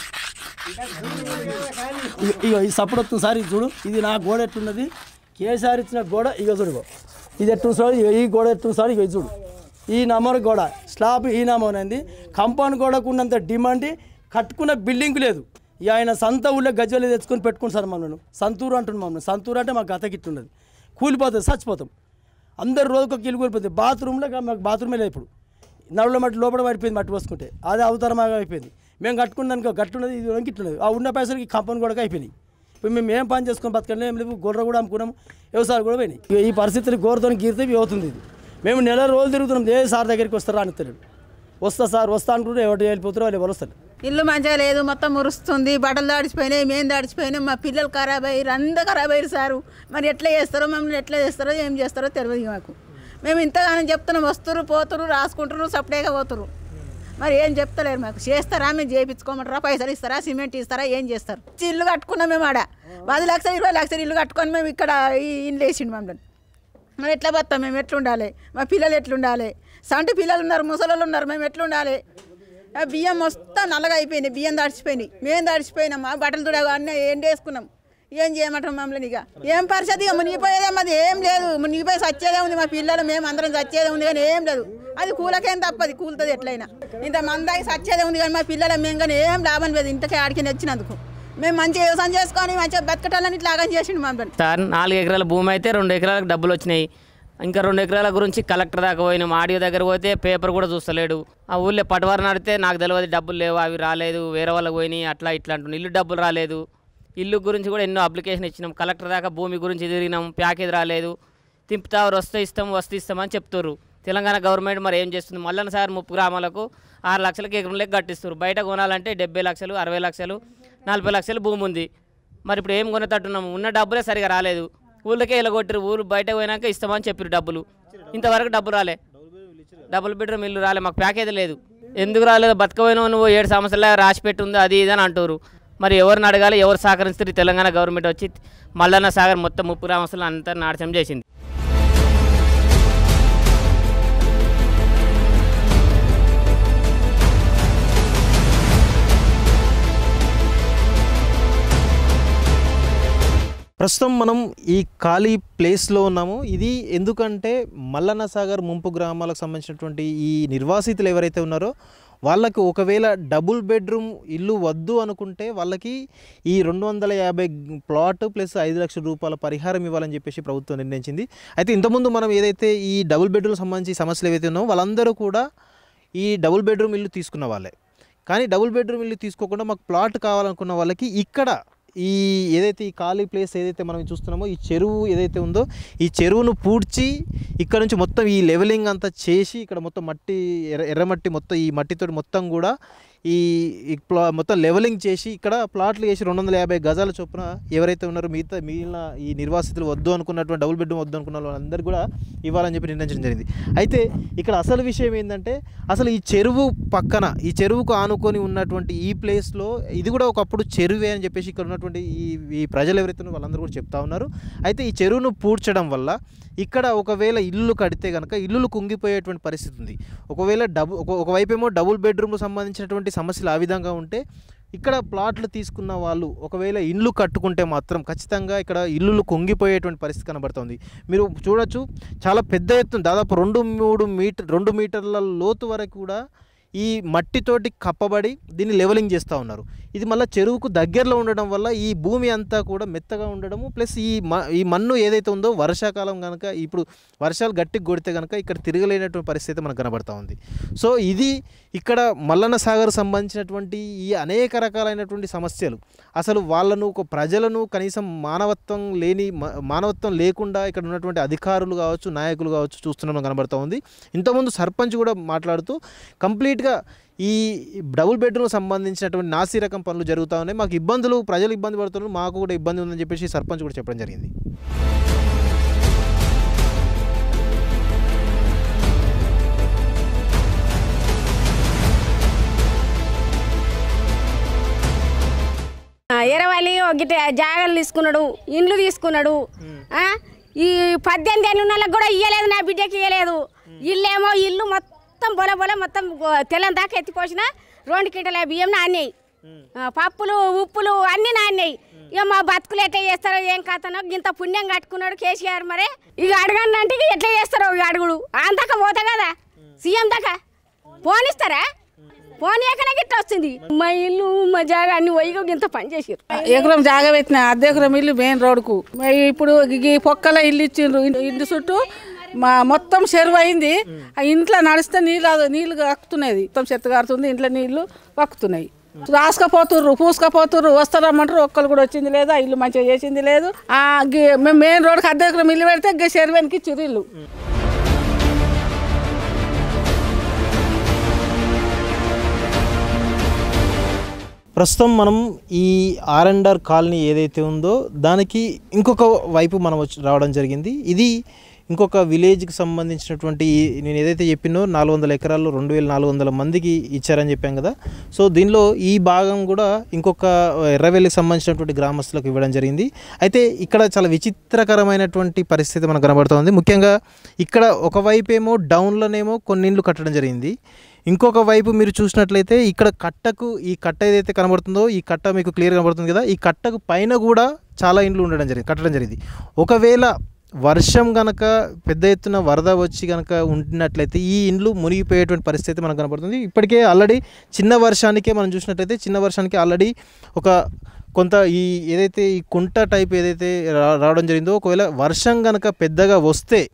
ఇగో- ఇగో ఈ సపోర్ట్ వస్తుంది సార్ ఇది చూడు ఇది నా గోడ ఎట్లున్నది కేసీఆర్ ఇచ్చిన గోడ ఇగో చూడు ఇగో ఇది ఎట్టు సార్ ఇగో ఈ గోడ ఎట్టు సార్ ఇగో ఇది చూడు ఈ నమర్ గోడ స్లాబ్ ఈ నమోనైంది కంపౌండ్ గోడకు ఉన్నంత డిమాండ్ కట్టుకున్న బిల్డింగ్ లేదు ఇక ఆయన సంత ఊళ్ళో గజ్జలు తెచ్చుకొని పెట్టుకుని సార్ మమ్మల్ని సంతూరు అంటున్నాం మమ్మల్ని సంతూరు అంటే మాకు గత గిట్లున్నది కూలిపోతుంది చచ్చిపోతాం అందరు రోజుకు ఒక ఇల్లు కూలిపోతుంది బాత్రూంలో మాకు బాత్రూమే లేదు ఇప్పుడు నడుల మట్టి లోపల పడిపోయింది మట్టి పోసుకుంటే అది అవతారమాగా అయిపోయింది మేము కట్టుకున్నాను గట్టున్నది ఇది గిట్లున్నది ఆ ఉన్న పైసలకి కంపౌండ్ కూడా అయిపోయినాయి ఇప్పుడు మేము ఏం పని చేసుకొని బతకండి ఏం లేవు గొర్రె కూడా అమ్ముకున్నాం వ్యవసాయాలు కూడా పోయినాయి ఇక ఈ పరిస్థితులు గోరతో గీరితే ఇవి అవుతుంది ఇది మేము నెల రోజులు తిరుగుతున్నాం ఏ సార్ దగ్గరికి వస్తారా అని తెలియదు వస్తా సార్ వస్తా అనుకుంటే ఎవరు వెళ్ళిపోతారో వాళ్ళు ఎవరు వస్తారు ఇల్లు మంచిగా లేదు మొత్తం మురుస్తుంది బట్టలు దాడిచిపోయినాయి మేము దాడిచిపోయినాం మా పిల్లలు ఖరాబ్ అయ్యారు అందరూ ఖరాబ్ అయ్యారు సారు మరి ఎట్లా చేస్తారో మమ్మల్ని ఎట్లా చేస్తారో ఏం చేస్తారో తెలియదు మాకు మేము ఇంతగానో చెప్తున్నాం వస్తురు పోతురు రాసుకుంటారు సపరేట్గా పోతురు మరి ఏం చెప్తలేరు మాకు చేస్తారా మేము చేయించుకోమంటారా పైసలు ఇస్తారా సిమెంట్ ఇస్తారా ఏం చేస్తారు ఇల్లు కట్టుకున్నాం మేము ఆడ పది లక్షలు ఇరవై లక్షలు ఇల్లు కట్టుకొని మేము ఇక్కడ ఈ ఇల్లు వేసిండు మమ్మల్ని మరి ఎట్లా బతాం మేము ఎట్లుండాలి మా పిల్లలు ఎట్లుండాలి సంటి పిల్లలు ఉన్నారు ముసలోళ్ళు ఉన్నారు మేము ఎట్లుండాలి ఆ బియ్యం మొత్తం నల్లగా అయిపోయినాయి బియ్యం దాడిచిపోయినాయి మేము దాడిచిపోయినాం మా బట్టలు తుడా అన్నీ ఏం వేసుకున్నాం ఏం చేయమంటాం మమ్మల్ని ఇక ఏం పరిస్థితి ఇక మునిగిపోయేదేమో అది ఏం లేదు మునిగిపోయి చచ్చేదే ఉంది మా పిల్లలు మేము అందరం చచ్చేదే ఉంది కానీ ఏం లేదు అది కూలకేం తప్పది కూలుతుంది ఎట్లయినా ఇంత మందాకి చచ్చేదే ఉంది కానీ మా పిల్లలు మేము కానీ ఏం లాభం లేదు ఇంతకే ఆడికి నచ్చినందుకు మేము మంచిగా వ్యవసాయం చేసుకొని మంచిగా బతకటాలని ఇట్లా ఆగం చేసిండు మమ్మల్ని సార్ నాలుగు ఎకరాల భూమి అయితే రెండు ఎకరాలకు డబ్బులు వచ్చినాయి ఇంకా రెండు ఎకరాల గురించి కలెక్టర్ దాకా పోయినాం ఆడియో దగ్గర పోతే పేపర్ కూడా చూస్తలేడు ఆ ఊళ్ళో పటవారు నడితే నాకు తెలియదు డబ్బులు లేవు అవి రాలేదు వేరే వాళ్ళకి పోయినాయి అట్లా ఇట్లా అంటున్నాం ఇల్లు డబ్బులు రాలేదు ఇల్లు గురించి కూడా ఎన్నో అప్లికేషన్ ఇచ్చినాం కలెక్టర్ దాకా భూమి గురించి తిరిగినాం ప్యాకేజ్ రాలేదు తింపుతారు వస్తే ఇస్తాం వస్తే ఇస్తామని చెప్తారు తెలంగాణ గవర్నమెంట్ మరి ఏం చేస్తుంది మల్లన్న సార్ ముప్పు గ్రామాలకు ఆరు లక్షలకి ఎకరం లెక్క కట్టిస్తారు బయట కొనాలంటే డెబ్బై లక్షలు అరవై లక్షలు నలభై లక్షలు భూమి ఉంది మరి ఇప్పుడు ఏం కొనేటట్టున్నాము ఉన్న డబ్బులే సరిగా రాలేదు ఊళ్ళకే వెళ్ళగొట్టారు ఊరు బయట పోయినాక ఇస్తామని చెప్పారు డబ్బులు ఇంతవరకు డబ్బులు రాలే డబుల్ బెడ్రూమ్ ఇల్లు రాలే మాకు ప్యాకేజ్ లేదు ఎందుకు రాలేదు బతకపోయినావు నువ్వు ఏడు సంవత్సరాలు రాసి పెట్టుంది అది ఇది అని అంటారు మరి ఎవరిని అడగాలి ఎవరు సహకరిస్తారు తెలంగాణ గవర్నమెంట్ వచ్చి మల్లన్న సాగర్ మొత్తం ముప్పు గ్రామస్తులు అంతా నాశనం చేసింది ప్రస్తుతం మనం ఈ ఖాళీ ప్లేస్లో ఉన్నాము ఇది ఎందుకంటే మల్లన్న సాగర్ ముంపు గ్రామాలకు సంబంధించినటువంటి ఈ నిర్వాసితులు ఎవరైతే ఉన్నారో వాళ్ళకి ఒకవేళ డబుల్ బెడ్రూమ్ ఇల్లు వద్దు అనుకుంటే వాళ్ళకి ఈ రెండు వందల యాభై ప్లాట్ ప్లస్ ఐదు లక్షల రూపాయల పరిహారం ఇవ్వాలని చెప్పేసి ప్రభుత్వం నిర్ణయించింది అయితే ఇంతకుముందు మనం ఏదైతే ఈ డబుల్ బెడ్రూమ్ సంబంధించి సమస్యలు ఏవైతే ఉన్నాయో వాళ్ళందరూ కూడా ఈ డబుల్ బెడ్రూమ్ ఇల్లు తీసుకున్న వాళ్ళే కానీ డబుల్ బెడ్రూమ్ ఇల్లు తీసుకోకుండా మాకు ప్లాట్ కావాలనుకున్న వాళ్ళకి ఇక్కడ ఈ ఏదైతే ఈ ఖాళీ ప్లేస్ ఏదైతే మనం చూస్తున్నామో ఈ చెరువు ఏదైతే ఉందో ఈ చెరువును పూడ్చి ఇక్కడ నుంచి మొత్తం ఈ లెవెలింగ్ అంతా చేసి ఇక్కడ మొత్తం మట్టి ఎర్ర ఎర్రమట్టి మొత్తం ఈ మట్టితోటి మొత్తం కూడా ఈ ఈ ప్లా మొత్తం లెవెలింగ్ చేసి ఇక్కడ ప్లాట్లు వేసి రెండు వందల యాభై గజాల చొప్పున ఎవరైతే ఉన్నారో మిగతా మిగిలిన ఈ నిర్వాసితులు వద్దు అనుకున్నటువంటి డబుల్ బెడ్రూమ్ వద్దు అనుకున్న వాళ్ళందరూ కూడా ఇవ్వాలని చెప్పి నిర్ణయించడం జరిగింది అయితే ఇక్కడ అసలు విషయం ఏంటంటే అసలు ఈ చెరువు పక్కన ఈ చెరువుకు ఆనుకొని ఉన్నటువంటి ఈ ప్లేస్లో ఇది కూడా ఒకప్పుడు చెరువే అని చెప్పేసి ఇక్కడ ఉన్నటువంటి ఈ ఈ ప్రజలు ఎవరైతే ఉన్నారో వాళ్ళందరూ కూడా చెప్తా ఉన్నారు అయితే ఈ చెరువును పూడ్చడం వల్ల ఇక్కడ ఒకవేళ ఇల్లు కడితే కనుక ఇల్లులు కుంగిపోయేటువంటి పరిస్థితి ఉంది ఒకవేళ డబు ఒక ఒకవైపేమో డబుల్ బెడ్రూమ్కు సంబంధించినటువంటి సమస్యలు ఆ విధంగా ఉంటే ఇక్కడ ప్లాట్లు తీసుకున్న వాళ్ళు ఒకవేళ ఇండ్లు కట్టుకుంటే మాత్రం ఖచ్చితంగా ఇక్కడ ఇల్లులు కుంగిపోయేటువంటి పరిస్థితి కనబడుతుంది మీరు చూడొచ్చు చాలా పెద్ద ఎత్తున దాదాపు రెండు మూడు మీటర్ రెండు మీటర్ల లోతు వరకు కూడా ఈ మట్టితోటి కప్పబడి దీన్ని లెవెలింగ్ చేస్తూ ఉన్నారు ఇది మళ్ళీ చెరువుకు దగ్గరలో ఉండడం వల్ల ఈ భూమి అంతా కూడా మెత్తగా ఉండడము ప్లస్ ఈ మ ఈ మన్ను ఏదైతే ఉందో వర్షాకాలం కనుక ఇప్పుడు వర్షాలు గట్టికి కొడితే కనుక ఇక్కడ తిరగలేనటువంటి పరిస్థితి మనకు కనబడతా ఉంది సో ఇది ఇక్కడ మల్లన్న సాగర్ సంబంధించినటువంటి ఈ అనేక రకాలైనటువంటి సమస్యలు అసలు వాళ్ళను ఒక ప్రజలను కనీసం మానవత్వం లేని మ- మానవత్వం లేకుండా ఇక్కడ ఉన్నటువంటి అధికారులు కావచ్చు నాయకులు కావచ్చు చూస్తున్నాం కనబడతా ఉంది ఇంతకుముందు సర్పంచ్ కూడా మాట్లాడుతూ కంప్లీట్గా ఈ డబుల్ బెడ్రూమ్ సంబంధించినటువంటి నాసి రకం పనులు జరుగుతూ ఉన్నాయి మాకు ఇబ్బందులు ప్రజలు ఇబ్బంది పడుతున్నారు మాకు కూడా ఇబ్బంది ఉందని చెప్పేసి సర్పంచ్ కూడా చెప్పడం జరిగింది ఎరవాలి గిట్ట జాగాలు తీసుకున్నాడు ఇండ్లు తీసుకున్నాడు ఆ? ఈ పద్దెనిమిది ఏళ్ళు ఉన్న వాళ్ళకి కూడా ఇయ్యలేదు నా బిడ్డకి ఇయ్యలేదు ఇల్లేమో ఇల్లు మొత్తం బొల బొల మొత్తం గో- తెల్లం దాకా ఎత్తిపోసిన రెండు కింటల బియ్యం నాన్నాయి ఆ, పప్పులు ఉప్పులు అన్నీ నాన్నాయి ఇక మా బతుకులు ఎట్లా చేస్తారో ఏం కథనో ఇంత పుణ్యం కట్టుకున్నాడు కేసీఆర్ మరి ఇక అడగండి అంటే ఇక ఎట్లా చేస్తారో ఇక అడుగుడు అంతక పోతా కదా సీఎం దాకా పోనిస్తారా పోనీయకనే గిట్ట వస్తుంది మా ఇల్లు మా జాగా అన్ని వైగా ఇంత పని చేసారు ఎకరం జాగ పెట్టిన అర్ధ ఎకరం ఇల్లు మెయిన్ రోడ్కు మరి ఇప్పుడు ఈ పొక్కల ఇల్లు ఇచ్చిండ్రు ఇన్- ఇంటి చుట్టూ మా మొత్తం చెరువు అయింది ఆ ఇంట్లో నడిస్తే నీళ్ళు నీళ్ళు కక్కుతున్నది మొత్తం చెత్త కారుతుంది ఇంట్లో నీళ్లు వక్కుతున్నాయి రాసుకపోతుర్రు పూసుకపోతుర్రు వస్తారమ్మంటారు ఒక్కరు కూడా వచ్చింది లేదు ఆ ఇల్లు మంచిగా చేసింది లేదు ఆ గి- మేము మెయిన్ రోడ్కి అర్ధ ఎకరం ఇల్లు పెడితే గ- చెరువు వెనక్కి ఇచ్చిర్రు ఇల్లు ప్రస్తుతం మనం ఈ ఆర్ అండ్ ఆర్ కాలనీ ఏదైతే ఉందో దానికి ఇంకొక వైపు మనం వచ్చి రావడం జరిగింది ఇది ఇంకొక విలేజ్కి సంబంధించినటువంటి ఈ- నేను ఏదైతే చెప్పినో నాలుగు వందల ఎకరాల్లో రెండు వేల నాలుగు వందల మందికి ఇచ్చారని చెప్పాం కదా సో దీనిలో ఈ భాగం కూడా ఇంకొక ఎర్రవెల్లికి సంబంధించినటువంటి గ్రామస్తులకు ఇవ్వడం జరిగింది అయితే ఇక్కడ చాలా విచిత్రకరమైనటువంటి పరిస్థితి మనకు కనబడుతోంది ముఖ్యంగా ఇక్కడ ఒకవైపేమో డౌన్లోనేమో కొన్ని ఇండ్లు కట్టడం జరిగింది ఇంకొక వైపు మీరు చూసినట్లయితే ఇక్కడ కట్టకు ఈ కట్ట ఏదైతే కనబడుతుందో ఈ కట్ట మీకు క్లియర్ కనబడుతుంది కదా ఈ కట్టకు పైన కూడా చాలా ఇండ్లు ఉండడం జరిగింది కట్టడం జరిగింది ఒకవేళ వర్షం గనక పెద్ద ఎత్తున వరద వచ్చి కనుక ఉంటున్నట్లయితే ఈ ఇండ్లు మునిగిపోయేటువంటి పరిస్థితి మనకు కనబడుతుంది ఇప్పటికే ఆల్రెడీ చిన్న వర్షానికే మనం చూసినట్లయితే చిన్న వర్షానికి ఆల్రెడీ ఒక కొంత ఈ ఏదైతే ఈ కుంట టైప్ ఏదైతే రా- రావడం జరిగిందో ఒకవేళ వర్షం గనక పెద్దగా వస్తే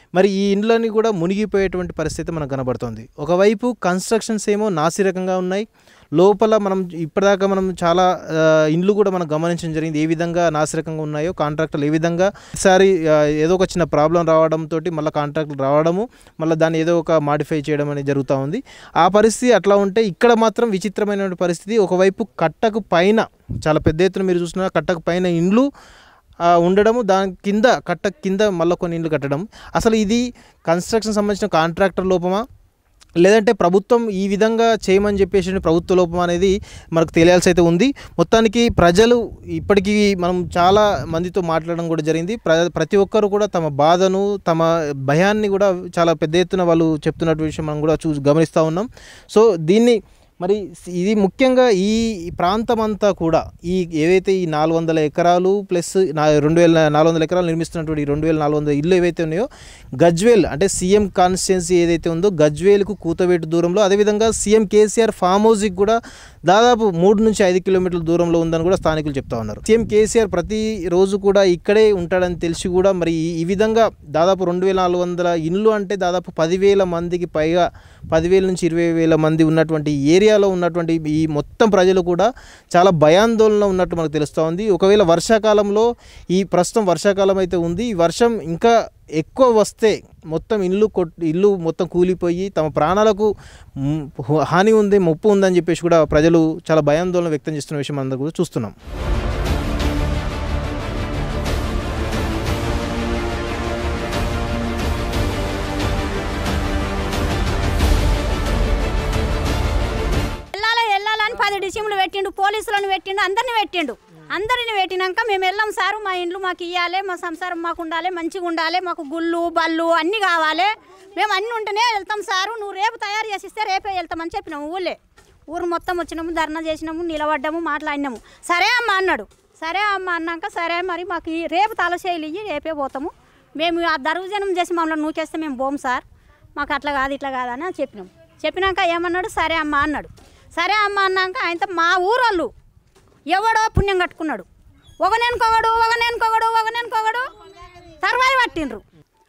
మరి ఈ ఇండ్లని కూడా మునిగిపోయేటువంటి పరిస్థితి మనకు కనబడుతుంది ఒకవైపు కన్స్ట్రక్షన్స్ ఏమో నాసిరకంగా ఉన్నాయి లోపల మనం ఇప్పటిదాకా మనం చాలా ఆ, ఇండ్లు కూడా మనం గమనించడం జరిగింది ఏ విధంగా నాసిరకంగా ఉన్నాయో కాంట్రాక్టర్లు ఏ విధంగా ఈసారి ఆ, ఏదో ఒక చిన్న ప్రాబ్లం రావడంతో మళ్ళీ కాంట్రాక్టులు రావడము మళ్ళీ దాన్ని ఏదో ఒక మాడిఫై చేయడం అనేది జరుగుతూ ఉంది ఆ పరిస్థితి అట్లా ఉంటే ఇక్కడ మాత్రం విచిత్రమైన పరిస్థితి ఒకవైపు కట్టకు పైన చాలా పెద్ద ఎత్తున మీరు చూసిన కట్టకు పైన ఇండ్లు ఆ, ఉండడము దాని కింద కట్ట కింద మళ్ళీ కొన్ని ఇండ్లు కట్టడం అసలు ఇది కన్స్ట్రక్షన్ సంబంధించిన కాంట్రాక్టర్ లోపమా లేదంటే ప్రభుత్వం ఈ విధంగా చేయమని చెప్పేసి ప్రభుత్వ లోపం అనేది మనకు తెలియాల్సి అయితే ఉంది మొత్తానికి ప్రజలు ఇప్పటికీ మనం చాలా మందితో మాట్లాడడం కూడా జరిగింది ప్ర ప్రతి ఒక్కరు కూడా తమ బాధను తమ భయాన్ని కూడా చాలా పెద్ద ఎత్తున వాళ్ళు చెప్తున్నట్టు విషయం మనం కూడా చూ గమనిస్తూ ఉన్నాం సో దీన్ని మరి ఇది ముఖ్యంగా ఈ ప్రాంతం అంతా కూడా ఈ ఏవైతే ఈ నాలుగు వందల ఎకరాలు ప్లస్ నా రెండు వేల నాలుగు వందల ఎకరాలు నిర్మిస్తున్నటువంటి ఈ రెండు వేల నాలుగు వందల ఇల్లు ఏవైతే ఉన్నాయో గజ్వేల్ అంటే సీఎం కాన్స్టిట్యున్సీ ఏదైతే ఉందో గజ్వేల్కు కూతవేటు దూరంలో అదేవిధంగా సీఎం కేసీఆర్ ఫామ్ హౌస్కి కూడా దాదాపు మూడు నుంచి ఐదు కిలోమీటర్ల దూరంలో ఉందని కూడా స్థానికులు చెప్తా ఉన్నారు సీఎం కేసీఆర్ ప్రతి రోజు కూడా ఇక్కడే ఉంటాడని తెలిసి కూడా మరి ఈ- ఈ విధంగా దాదాపు రెండు వేల నాలుగు వందల ఇండ్లు అంటే దాదాపు పదివేల మందికి పైగా పదివేల నుంచి ఇరవై వేల మంది ఉన్నటువంటి ఏరియాలో ఉన్నటువంటి ఈ మొత్తం ప్రజలు కూడా చాలా భయాందోళన ఉన్నట్టు మనకు తెలుస్తూ ఉంది ఒకవేళ వర్షాకాలంలో ఈ ప్రస్తుతం వర్షాకాలం అయితే ఉంది ఈ వర్షం ఇంకా ఎక్కువ వస్తే మొత్తం ఇల్లు కొట్ ఇల్లు మొత్తం కూలిపోయి తమ ప్రాణాలకు మ్, హాని ఉంది ముప్పు ఉందని చెప్పేసి కూడా ప్రజలు చాలా భయాందోళన వ్యక్తం చేస్తున్న విషయం అందరూ కూడా చూస్తున్నాం వెళ్ళాలి వెళ్ళాలని పది డిసిములు పెట్టిండు పోలీసులను పెట్టిండు అందరిని పెట్టిండు అందరిని పెట్టినాక మేము వెళ్ళాం సారు మా ఇండ్లు మాకు ఇవ్వాలి మా సంసారం మాకు ఉండాలి మంచిగా ఉండాలి మాకు గుళ్ళు బళ్ళు అన్నీ కావాలి మేము అన్నీ ఉంటేనే వెళ్తాం సారు నువ్వు రేపు తయారు చేసిస్తే రేపే వెళ్తామని చెప్పినాము ఊళ్ళే ఊరు మొత్తం వచ్చినాము ధర్నా చేసినాము నిలబడ్డాము మాట్లాడినాము సరే అమ్మ అన్నాడు సరే అమ్మ అన్నాక సరే మరి మాకు ఈ రేపు తలసేయలు ఇయ్యి రేపే పోతాము మేము ఆ దర్వజనం చేసి మమ్మల్ని నూకేస్తే మేము పోము సార్ మాకు అట్లా కాదు ఇట్లా కాదని చెప్పినాం చెప్పినాక ఏమన్నాడు సరే అమ్మ అన్నాడు సరే అమ్మ అన్నాక ఆయనతో మా ఊరోళ్ళు ఎవడో పుణ్యం కట్టుకున్నాడు ఒకనెనుకొగడు ఒకనెనుకొగడు ఒకనెనుకొగడు తర్వాయి పట్టిండ్రు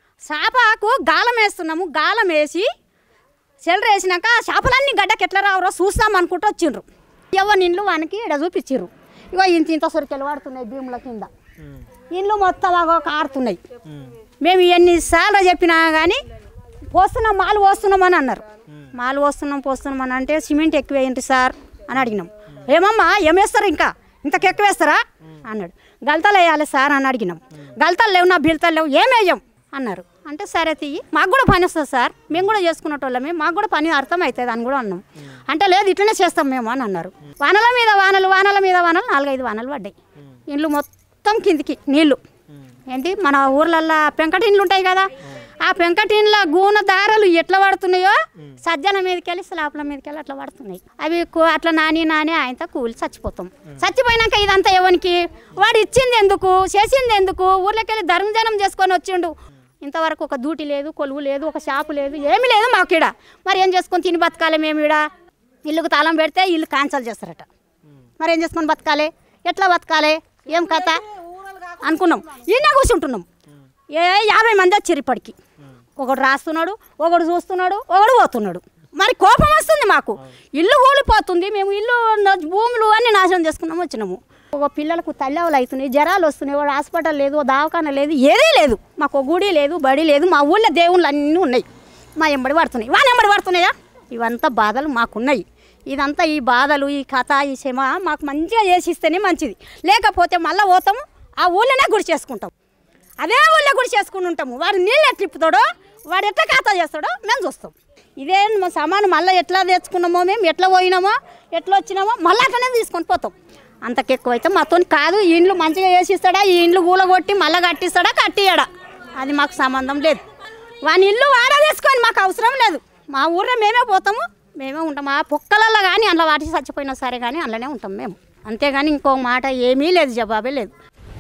చేపకు గాలం వేస్తున్నాము గాలం వేసి చెల్లర వేసినాక ఆ చేపలన్నీ గడ్డకి ఎట్లా రావురో చూస్తాం అనుకుంటూ వచ్చిండ్రు ఎవరి ఇండ్లు వానికి ఇక్కడ చూపించిర్రు ఇగో ఇంత ఇంత సొరికెలు పడుతున్నాయి భీముల కింద ఇండ్లు మొత్తం అగో కారుతున్నాయి మేము ఎన్నిసార్లు చెప్పినా కానీ పోస్తున్నాం మాలు పోస్తున్నాం అని అన్నారు మాలు పోస్తున్నాం పోస్తున్నాం అని అంటే సిమెంట్ ఎక్కువ వేయండి సార్ అని అడిగినాం ఏమమ్మా ఏమేస్తారు ఇంకా ఇంతకు ఎక్కువ వేస్తారా అన్నాడు గల్తలు వేయాలి సార్ అని అడిగినాం గల్తలు లేవు నా బిల్తలు లేవు ఏం వేయం అన్నారు అంటే సరే తీయి మాకు కూడా పని వస్తుంది సార్ మేము కూడా చేసుకునేటోళ్ళమే మాకు కూడా పని అర్థం అవుతుంది అని కూడా అన్నాం అంటే లేదు ఇట్లనే చేస్తాం మేము అని అన్నారు వానల మీద వానలు వానల మీద వానలు నాలుగైదు వానలు పడ్డాయి ఇండ్లు మొత్తం కిందికి నీళ్లు ఏంటి మన ఊర్లల్లో పెంకటి ఇండ్లు ఉంటాయి కదా ఆ పెంకటిన్ల గూన దారాలు ఎట్లా పడుతున్నాయో సజ్జల మీదకి వెళ్ళి స్లాబ్ల మీదకి వెళ్ళి అట్లా పడుతున్నాయి అవి కూ- అట్లా నాని నాని ఆయనతో కూలి చచ్చిపోతాం చచ్చిపోయినాక ఇదంతా ఎవరికి వాడు ఇచ్చింది ఎందుకు చేసింది ఎందుకు ఊర్లోకి వెళ్ళి ధర్మజనం చేసుకొని వచ్చిండు ఇంతవరకు ఒక డ్యూటీ లేదు కొలువు లేదు ఒక షాపు లేదు ఏమీ లేదు మాకు ఈడ మరి ఏం చేసుకొని తిని బతకాలి మేము ఈడ ఇల్లుకు తాళం పెడితే ఇల్లు క్యాన్సల్ చేస్తారట మరి ఏం చేసుకొని బతకాలి ఎట్లా బతకాలి ఏం కథ అనుకున్నాం ఈయన కూర్చుంటున్నాం ఏ యాభై మంది వచ్చారు ఇప్పటికి ఒకడు రాస్తున్నాడు ఒకడు చూస్తున్నాడు ఒకడు పోతున్నాడు మరి కోపం వస్తుంది మాకు ఇల్లు కూలిపోతుంది మేము ఇల్లు న- భూములు అన్ని నాశనం చేసుకున్నాం వచ్చినాము ఒక పిల్లలకు తల్లవులు అవుతున్నాయి జ్వరాలు వస్తున్నాయి వాడు హాస్పిటల్ లేదు ఓ దవాఖాన లేదు ఏదీ లేదు మాకు ఒక గుడి లేదు బడి లేదు మా ఊళ్ళో దేవుళ్ళు అన్నీ ఉన్నాయి మా ఎంబడి పడుతున్నాయి వాని ఎంబడి పడుతున్నాయా ఇవంతా బాధలు మాకున్నాయి ఇదంతా ఈ బాధలు ఈ కథ ఈ శ్రమ మాకు మంచిగా చేసిస్తేనే మంచిది లేకపోతే మళ్ళీ పోతాము ఆ ఊళ్ళోనే గుడి చేసుకుంటాం అదే ఊళ్ళో గుడి చేసుకుని ఉంటాము వాడు నీళ్ళు ఎట్లా తిప్పుతాడో వాడు ఎట్లా ఖాతా చేస్తాడో మేము చూస్తాం ఇదే మా సామాను మళ్ళీ ఎట్లా తెచ్చుకున్నామో మేము ఎట్లా పోయినామో ఎట్లా వచ్చినామో మళ్ళీ అట్లనే తీసుకొని పోతాం అంతకెక్కువ అయితే మాతో కాదు ఈ ఇండ్లు మంచిగా వేసిస్తాడా ఈ ఇండ్లు కూలగొట్టి మళ్ళీ కట్టిస్తాడా కట్టియడా అది మాకు సంబంధం లేదు వాని ఇల్లు వాడ తీసుకొని మాకు అవసరం లేదు మా ఊర్లో మేమే పోతాము మేమే ఉంటాం ఆ పొక్కలలో కానీ అందులో వాటి చచ్చిపోయినా సరే కానీ అందులోనే ఉంటాం మేము అంతేగాని ఇంకో మాట ఏమీ లేదు జవాబే లేదు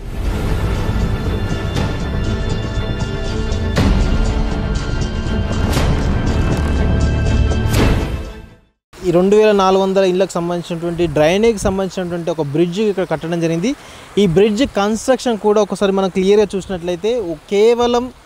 ఈ రెండు వేల నాలుగు వందల ఇళ్ళకి సంబంధించినటువంటి డ్రైనేజ్కి సంబంధించినటువంటి ఒక బ్రిడ్జ్ ఇక్కడ కట్టడం జరిగింది ఈ బ్రిడ్జ్ కన్స్ట్రక్షన్ కూడా ఒకసారి మనం క్లియర్గా చూసినట్లయితే ఓ- కేవలం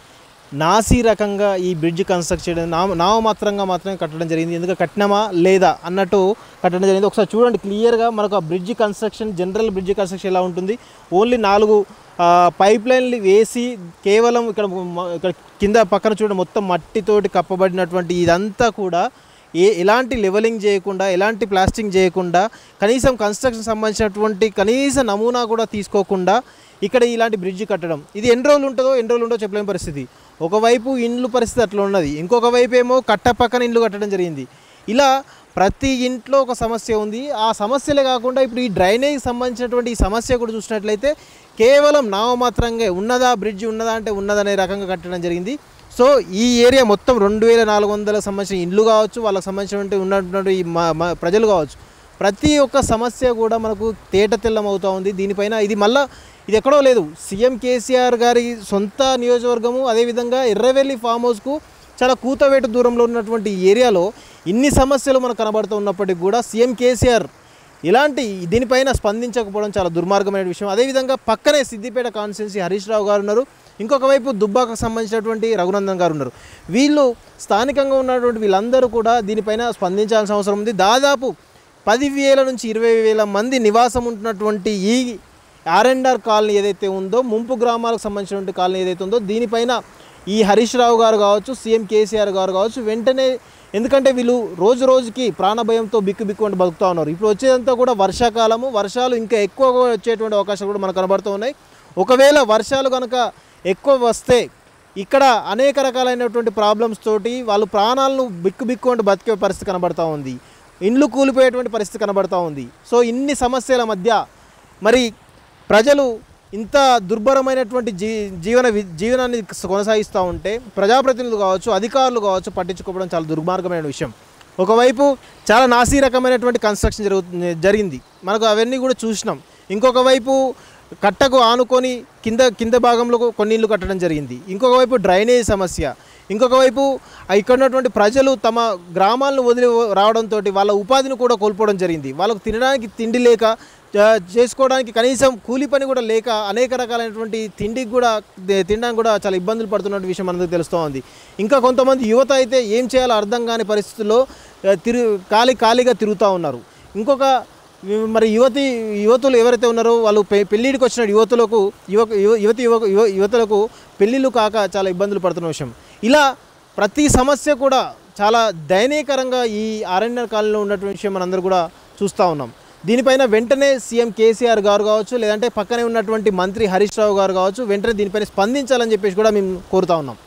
నాసీ రకంగా ఈ బ్రిడ్జ్ కన్స్ట్రక్ట్ చేయడం నా నామమాత్రంగా మాత్రమే కట్టడం జరిగింది ఎందుకంటే కట్టినమా లేదా అన్నట్టు కట్టడం జరిగింది ఒకసారి చూడండి క్లియర్గా మనకు ఆ bridge construction general bridge construction ఎలా ఉంటుంది ఓన్లీ నాలుగు ఆ, పైప్ లైన్లు వేసి కేవలం ఇక్కడ మ- ఇక్కడ కింద పక్కన చూడండి మొత్తం మట్టితోటి కప్పబడినటువంటి ఇదంతా కూడా ఏ ఎలాంటి లెవెలింగ్ చేయకుండా ఎలాంటి ప్లాస్టింగ్ చేయకుండా కనీసం కన్స్ట్రక్షన్ సంబంధించినటువంటి కనీస నమూనా కూడా తీసుకోకుండా ఇక్కడ ఇలాంటి బ్రిడ్జ్ కట్టడం ఇది ఎన్ని రోజులు ఉంటుందో ఎన్ని రోజులు ఉంటుందో చెప్పలేని పరిస్థితి ఒకవైపు ఇండ్లు పరిస్థితి అట్లా ఉన్నది ఇంకొక వైపు ఏమో కట్ట పక్కన ఇండ్లు కట్టడం జరిగింది ఇలా ప్రతి ఇంట్లో ఒక సమస్య ఉంది ఆ సమస్యలే కాకుండా ఇప్పుడు ఈ డ్రైనేజ్ సంబంధించినటువంటి ఈ సమస్య కూడా చూసినట్లయితే కేవలం నామమాత్రంగా ఉన్నదా బ్రిడ్జ్ ఉన్నదా అంటే ఉన్నదనే రకంగా కట్టడం జరిగింది సో ఈ ఏరియా మొత్తం రెండు వేల నాలుగు వందల సంబంధించిన ఇండ్లు కావచ్చు వాళ్ళకి సంబంధించినటువంటి ఉన్నటువంటి ఈ మ- మ- ప్రజలు కావచ్చు ప్రతి ఒక్క సమస్య కూడా మనకు తేట తెల్లం అవుతూ ఉంది దీనిపైన ఇది మళ్ళా ఇది ఎక్కడో లేదు సీఎం కేసీఆర్ గారి సొంత నియోజకవర్గము అదేవిధంగా ఎర్రవెల్లి ఫామ్ హౌస్కు చాలా కూతవేటు దూరంలో ఉన్నటువంటి ఈ ఏరియాలో ఇన్ని సమస్యలు మనకు కనబడుతూ ఉన్నప్పటికీ కూడా సీఎం కేసీఆర్ ఇలాంటి దీనిపైన స్పందించకపోవడం చాలా దుర్మార్గమైన విషయం అదేవిధంగా పక్కనే సిద్దిపేట కాన్స్టిట్యున్సీ హరీష్ రావు గారు ఉన్నారు ఇంకొక వైపు దుబ్బాకకు సంబంధించినటువంటి రఘునందన్ గారు ఉన్నారు వీళ్ళు స్థానికంగా ఉన్నటువంటి వీళ్ళందరూ కూడా దీనిపైన స్పందించాల్సిన అవసరం ఉంది దాదాపు పదివేల నుంచి ఇరవై వేల మంది నివాసం ఉంటున్నటువంటి ఈ ఆర్ఎండ్ఆర్ కాలనీ ఏదైతే ఉందో ముంపు గ్రామాలకు సంబంధించినటువంటి కాలనీ ఏదైతే ఉందో దీనిపైన ఈ హరీష్ రావు గారు కావచ్చు సీఎం కేసీఆర్ గారు కావచ్చు వెంటనే ఎందుకంటే వీళ్ళు రోజు రోజుకి ప్రాణభయంతో బిక్కు బిక్కు అంటే బతుకుతూ ఉన్నారు ఇప్పుడు వచ్చేదంతా కూడా వర్షాకాలము వర్షాలు ఇంకా ఎక్కువగా వచ్చేటువంటి అవకాశాలు కూడా మనకు కనబడుతూ ఉన్నాయి ఒకవేళ వర్షాలు కనుక ఎక్కువ వస్తే ఇక్కడ అనేక రకాలైనటువంటి ప్రాబ్లమ్స్ తోటి వాళ్ళు ప్రాణాలను బిక్కు బిక్కు అంటే బతికే పరిస్థితి కనబడుతూ ఉంది ఇండ్లు కూలిపోయేటువంటి పరిస్థితి కనబడుతూ ఉంది సో ఇన్ని సమస్యల మధ్య మరి ప్రజలు ఇంత దుర్భరమైనటువంటి జీ జీవన వి- జీవనాన్ని కొనసాగిస్తూ ఉంటే ప్రజాప్రతినిధులు కావచ్చు అధికారులు కావచ్చు పట్టించుకోవడం చాలా దుర్మార్గమైన విషయం ఒకవైపు చాలా నాసీ రకమైనటువంటి కన్స్ట్రక్షన్ జరుగు జరిగింది మనకు అవన్నీ కూడా చూసినాం ఇంకొక వైపు కట్టకు ఆనుకొని కింద కింద భాగంలో కొన్ని ఇళ్ళు కట్టడం జరిగింది ఇంకొక వైపు డ్రైనేజ్ సమస్య ఇంకొక వైపు ఆ ఇక్కడ ఉన్నటువంటి ప్రజలు తమ గ్రామాలను వదిలి రావడంతో వాళ్ళ ఉపాధిని కూడా కోల్పోవడం జరిగింది వాళ్ళకు తినడానికి తిండి లేక ఆ, చేసుకోవడానికి కనీసం కూలి పని కూడా లేక అనేక రకాలైనటువంటి తిండికి కూడా దే- తినడానికి కూడా చాలా ఇబ్బందులు పడుతున్న విషయం మనకు తెలుస్తూ ఉంది ఇంకా కొంతమంది యువత అయితే ఏం చేయాలో అర్థం కాని పరిస్థితుల్లో ఆ, తిరు ఖాళీ ఖాళీగా తిరుగుతూ ఉన్నారు ఇంకొక వి- మరి యువతి యువతులు ఎవరైతే ఉన్నారో వాళ్ళు పె పెళ్ళిడికి వచ్చిన యువతులకు యువక యువ- యువతి యువక యువ- యువతులకు పెళ్ళిళ్ళు కాక చాలా ఇబ్బందులు పడుతున్న విషయం ఇలా ప్రతి సమస్య కూడా చాలా దయనీయకరంగా ఈ ఆరణ్య కాలంలో ఉన్నటువంటి విషయం మనందరూ కూడా చూస్తూ ఉన్నాం దీనిపైన వెంటనే సీఎం కేసీఆర్ గారు కావచ్చు లేదంటే పక్కనే ఉన్నటువంటి మంత్రి హరీష్ రావు గారు కావచ్చు వెంటనే దీనిపైన స్పందించాలని చెప్పేసి కూడా మేము కోరుతా ఉన్నాం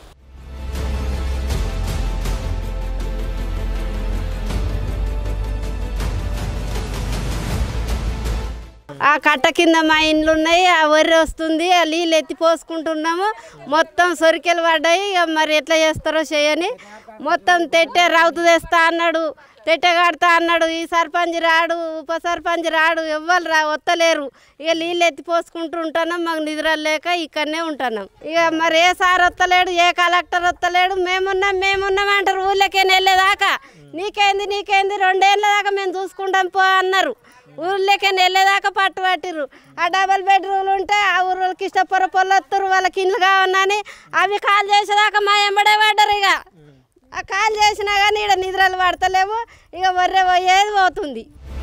ఆ కట్ట కింద మా ఇండ్లు ఉన్నాయి ఆ వరి వస్తుంది ఆ నీళ్ళు ఎత్తి పోసుకుంటున్నాము మొత్తం సొరికెలు పడ్డాయి ఇక మరి ఎట్లా చేస్తారో చేయని మొత్తం తెట్టే రౌతు తెస్తా అన్నాడు తెట్టె కడతా అన్నాడు ఈ సర్పంచ్ రాడు ఉప సర్పంచ్ రాడు ఎవ్వరు రా వత్తలేరు ఇక నీళ్ళు ఎత్తి పోసుకుంటూ ఉంటున్నాం మాకు నిద్ర లేక ఇక్కడనే ఉంటున్నాం ఇక మరి ఏ సార్ వత్తలేడు ఏ కలెక్టర్ వత్తలేడు మేమున్నాం మేమున్నాం అంటారు ఊళ్ళోకేని వెళ్ళేదాకా నీకేంది నీకేంది రెండేళ్ళ దాకా మేము చూసుకుంటాం పో అన్నారు ఊర్లోకి వెళ్ళేదాకా పట్టు పట్టిర్రు ఆ డబల్ బెడ్రూమ్లు ఉంటే ఆ ఊళ్ళకి ఇష్టపర పొల్లు వస్తారు వాళ్ళకి ఇండ్లు కావన్నాని అవి కాల్ చేసేదాకా మా ఎంబడే పడ్డరు ఇక ఆ కాల్ చేసినా కానీ ఇక్కడ నిద్రలు పడతలేవు ఇక వర్రె పోయేది పోతుంది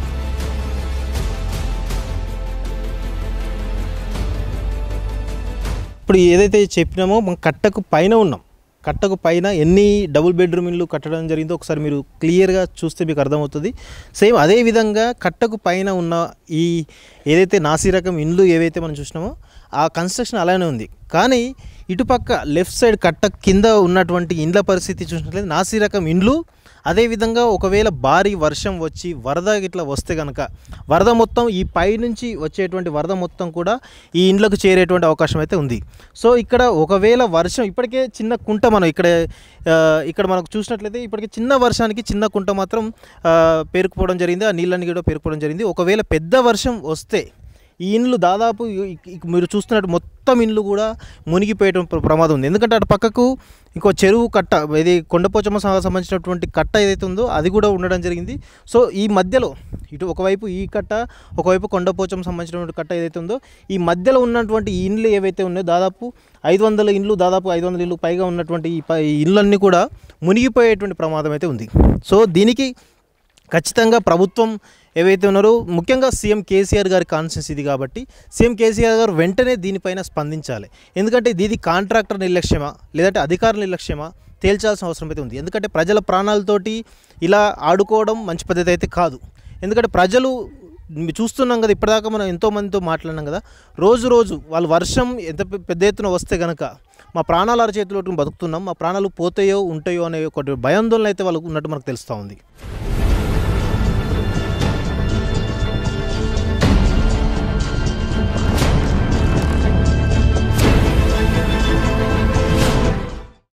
ఇప్పుడు ఏదైతే చెప్పినామో మనం కట్టకు పైన ఉన్నాం కట్టకు పైన ఎన్ని డబుల్ బెడ్రూమ్ ఇల్లు కట్టడం జరిగిందో ఒకసారి మీరు క్లియర్గా చూస్తే మీకు అర్థమవుతుంది సేమ్ అదే విధంగా కట్టకు పైన ఉన్న ఈ ఏదైతే నాసి రకం ఇండ్లు ఏవైతే మనం చూసినామో ఆ కన్స్ట్రక్షన్ అలానే ఉంది కానీ ఇటుపక్క లెఫ్ట్ సైడ్ కట్ట కింద ఉన్నటువంటి ఇండ్ల పరిస్థితి చూసినట్లయితే నాసి రకం ఇండ్లు అదేవిధంగా ఒకవేళ భారీ వర్షం వచ్చి వరద ఇట్లా వస్తే కనుక వరద మొత్తం ఈ పై నుంచి వచ్చేటువంటి వరద మొత్తం కూడా ఈ ఇండ్లకు చేరేటువంటి అవకాశం అయితే ఉంది సో ఇక్కడ ఒకవేళ వర్షం ఇప్పటికే చిన్న కుంట మనం ఇక్కడ ఆ, ఇక్కడ మనకు చూసినట్లయితే ఇప్పటికే చిన్న వర్షానికి చిన్న కుంట మాత్రం ఆ, పేరుకుపోవడం జరిగింది ఆ నీళ్ళని కూడా పేరుకుపోవడం జరిగింది ఒకవేళ పెద్ద వర్షం వస్తే ఈ ఇండ్లు దాదాపు ఇ- ఇ- మీరు చూస్తున్నట్టు మొత్తం ఇండ్లు కూడా మునిగిపోయడం ప్ర- ప్రమాదం ఉంది ఎందుకంటే అటు పక్కకు ఇంకో చెరువు కట్ట ఇది కొండపోచమ్మ సహా సంబంధించినటువంటి కట్ట ఏదైతే ఉందో అది కూడా ఉండడం జరిగింది సో ఈ మధ్యలో ఇటు ఒకవైపు ఈ కట్ట ఒకవైపు కొండపోచమ్మ సంబంధించినటువంటి కట్ట ఏదైతే ఉందో ఈ మధ్యలో ఉన్నటువంటి ఈ ఇండ్లు ఏవైతే ఉన్నాయో దాదాపు ఐదు వందల ఇండ్లు దాదాపు ఐదు వందల ఇల్లు పైగా ఉన్నటువంటి ఈ ప- ఈ ఇళ్ళన్నీ కూడా మునిగిపోయేటువంటి ప్రమాదం అయితే ఉంది సో దీనికి ఖచ్చితంగా ప్రభుత్వం ఏవైతే ఉన్నారో ముఖ్యంగా సీఎం కేసీఆర్ గారి కాన్షియస్ ఇది కాబట్టి సీఎం కేసీఆర్ గారు వెంటనే దీనిపైన స్పందించాలి ఎందుకంటే ఇది కాంట్రాక్టర్ నిర్లక్ష్యమా లేదంటే అధికారుల నిర్లక్ష్యమా తేల్చాల్సిన అవసరం అయితే ఉంది ఎందుకంటే ప్రజల ప్రాణాలతోటి ఇలా ఆడుకోవడం మంచి పద్ధతి అయితే కాదు ఎందుకంటే ప్రజలు మీ చూస్తున్నాం కదా ఇప్పటిదాకా మనం ఎంతో మందితో మాట్లాడినాం కదా రోజు రోజు వాళ్ళు వర్షం ఎంత పె- పెద్ద ఎత్తున వస్తే కనుక మా ప్రాణాలు అరచేతిలో బతుకుతున్నాం మా ప్రాణాలు పోతాయో ఉంటాయో అనే ఒక భయాందోళన అయితే వాళ్ళకు ఉన్నట్టు మనకు తెలుస్తూ ఉంది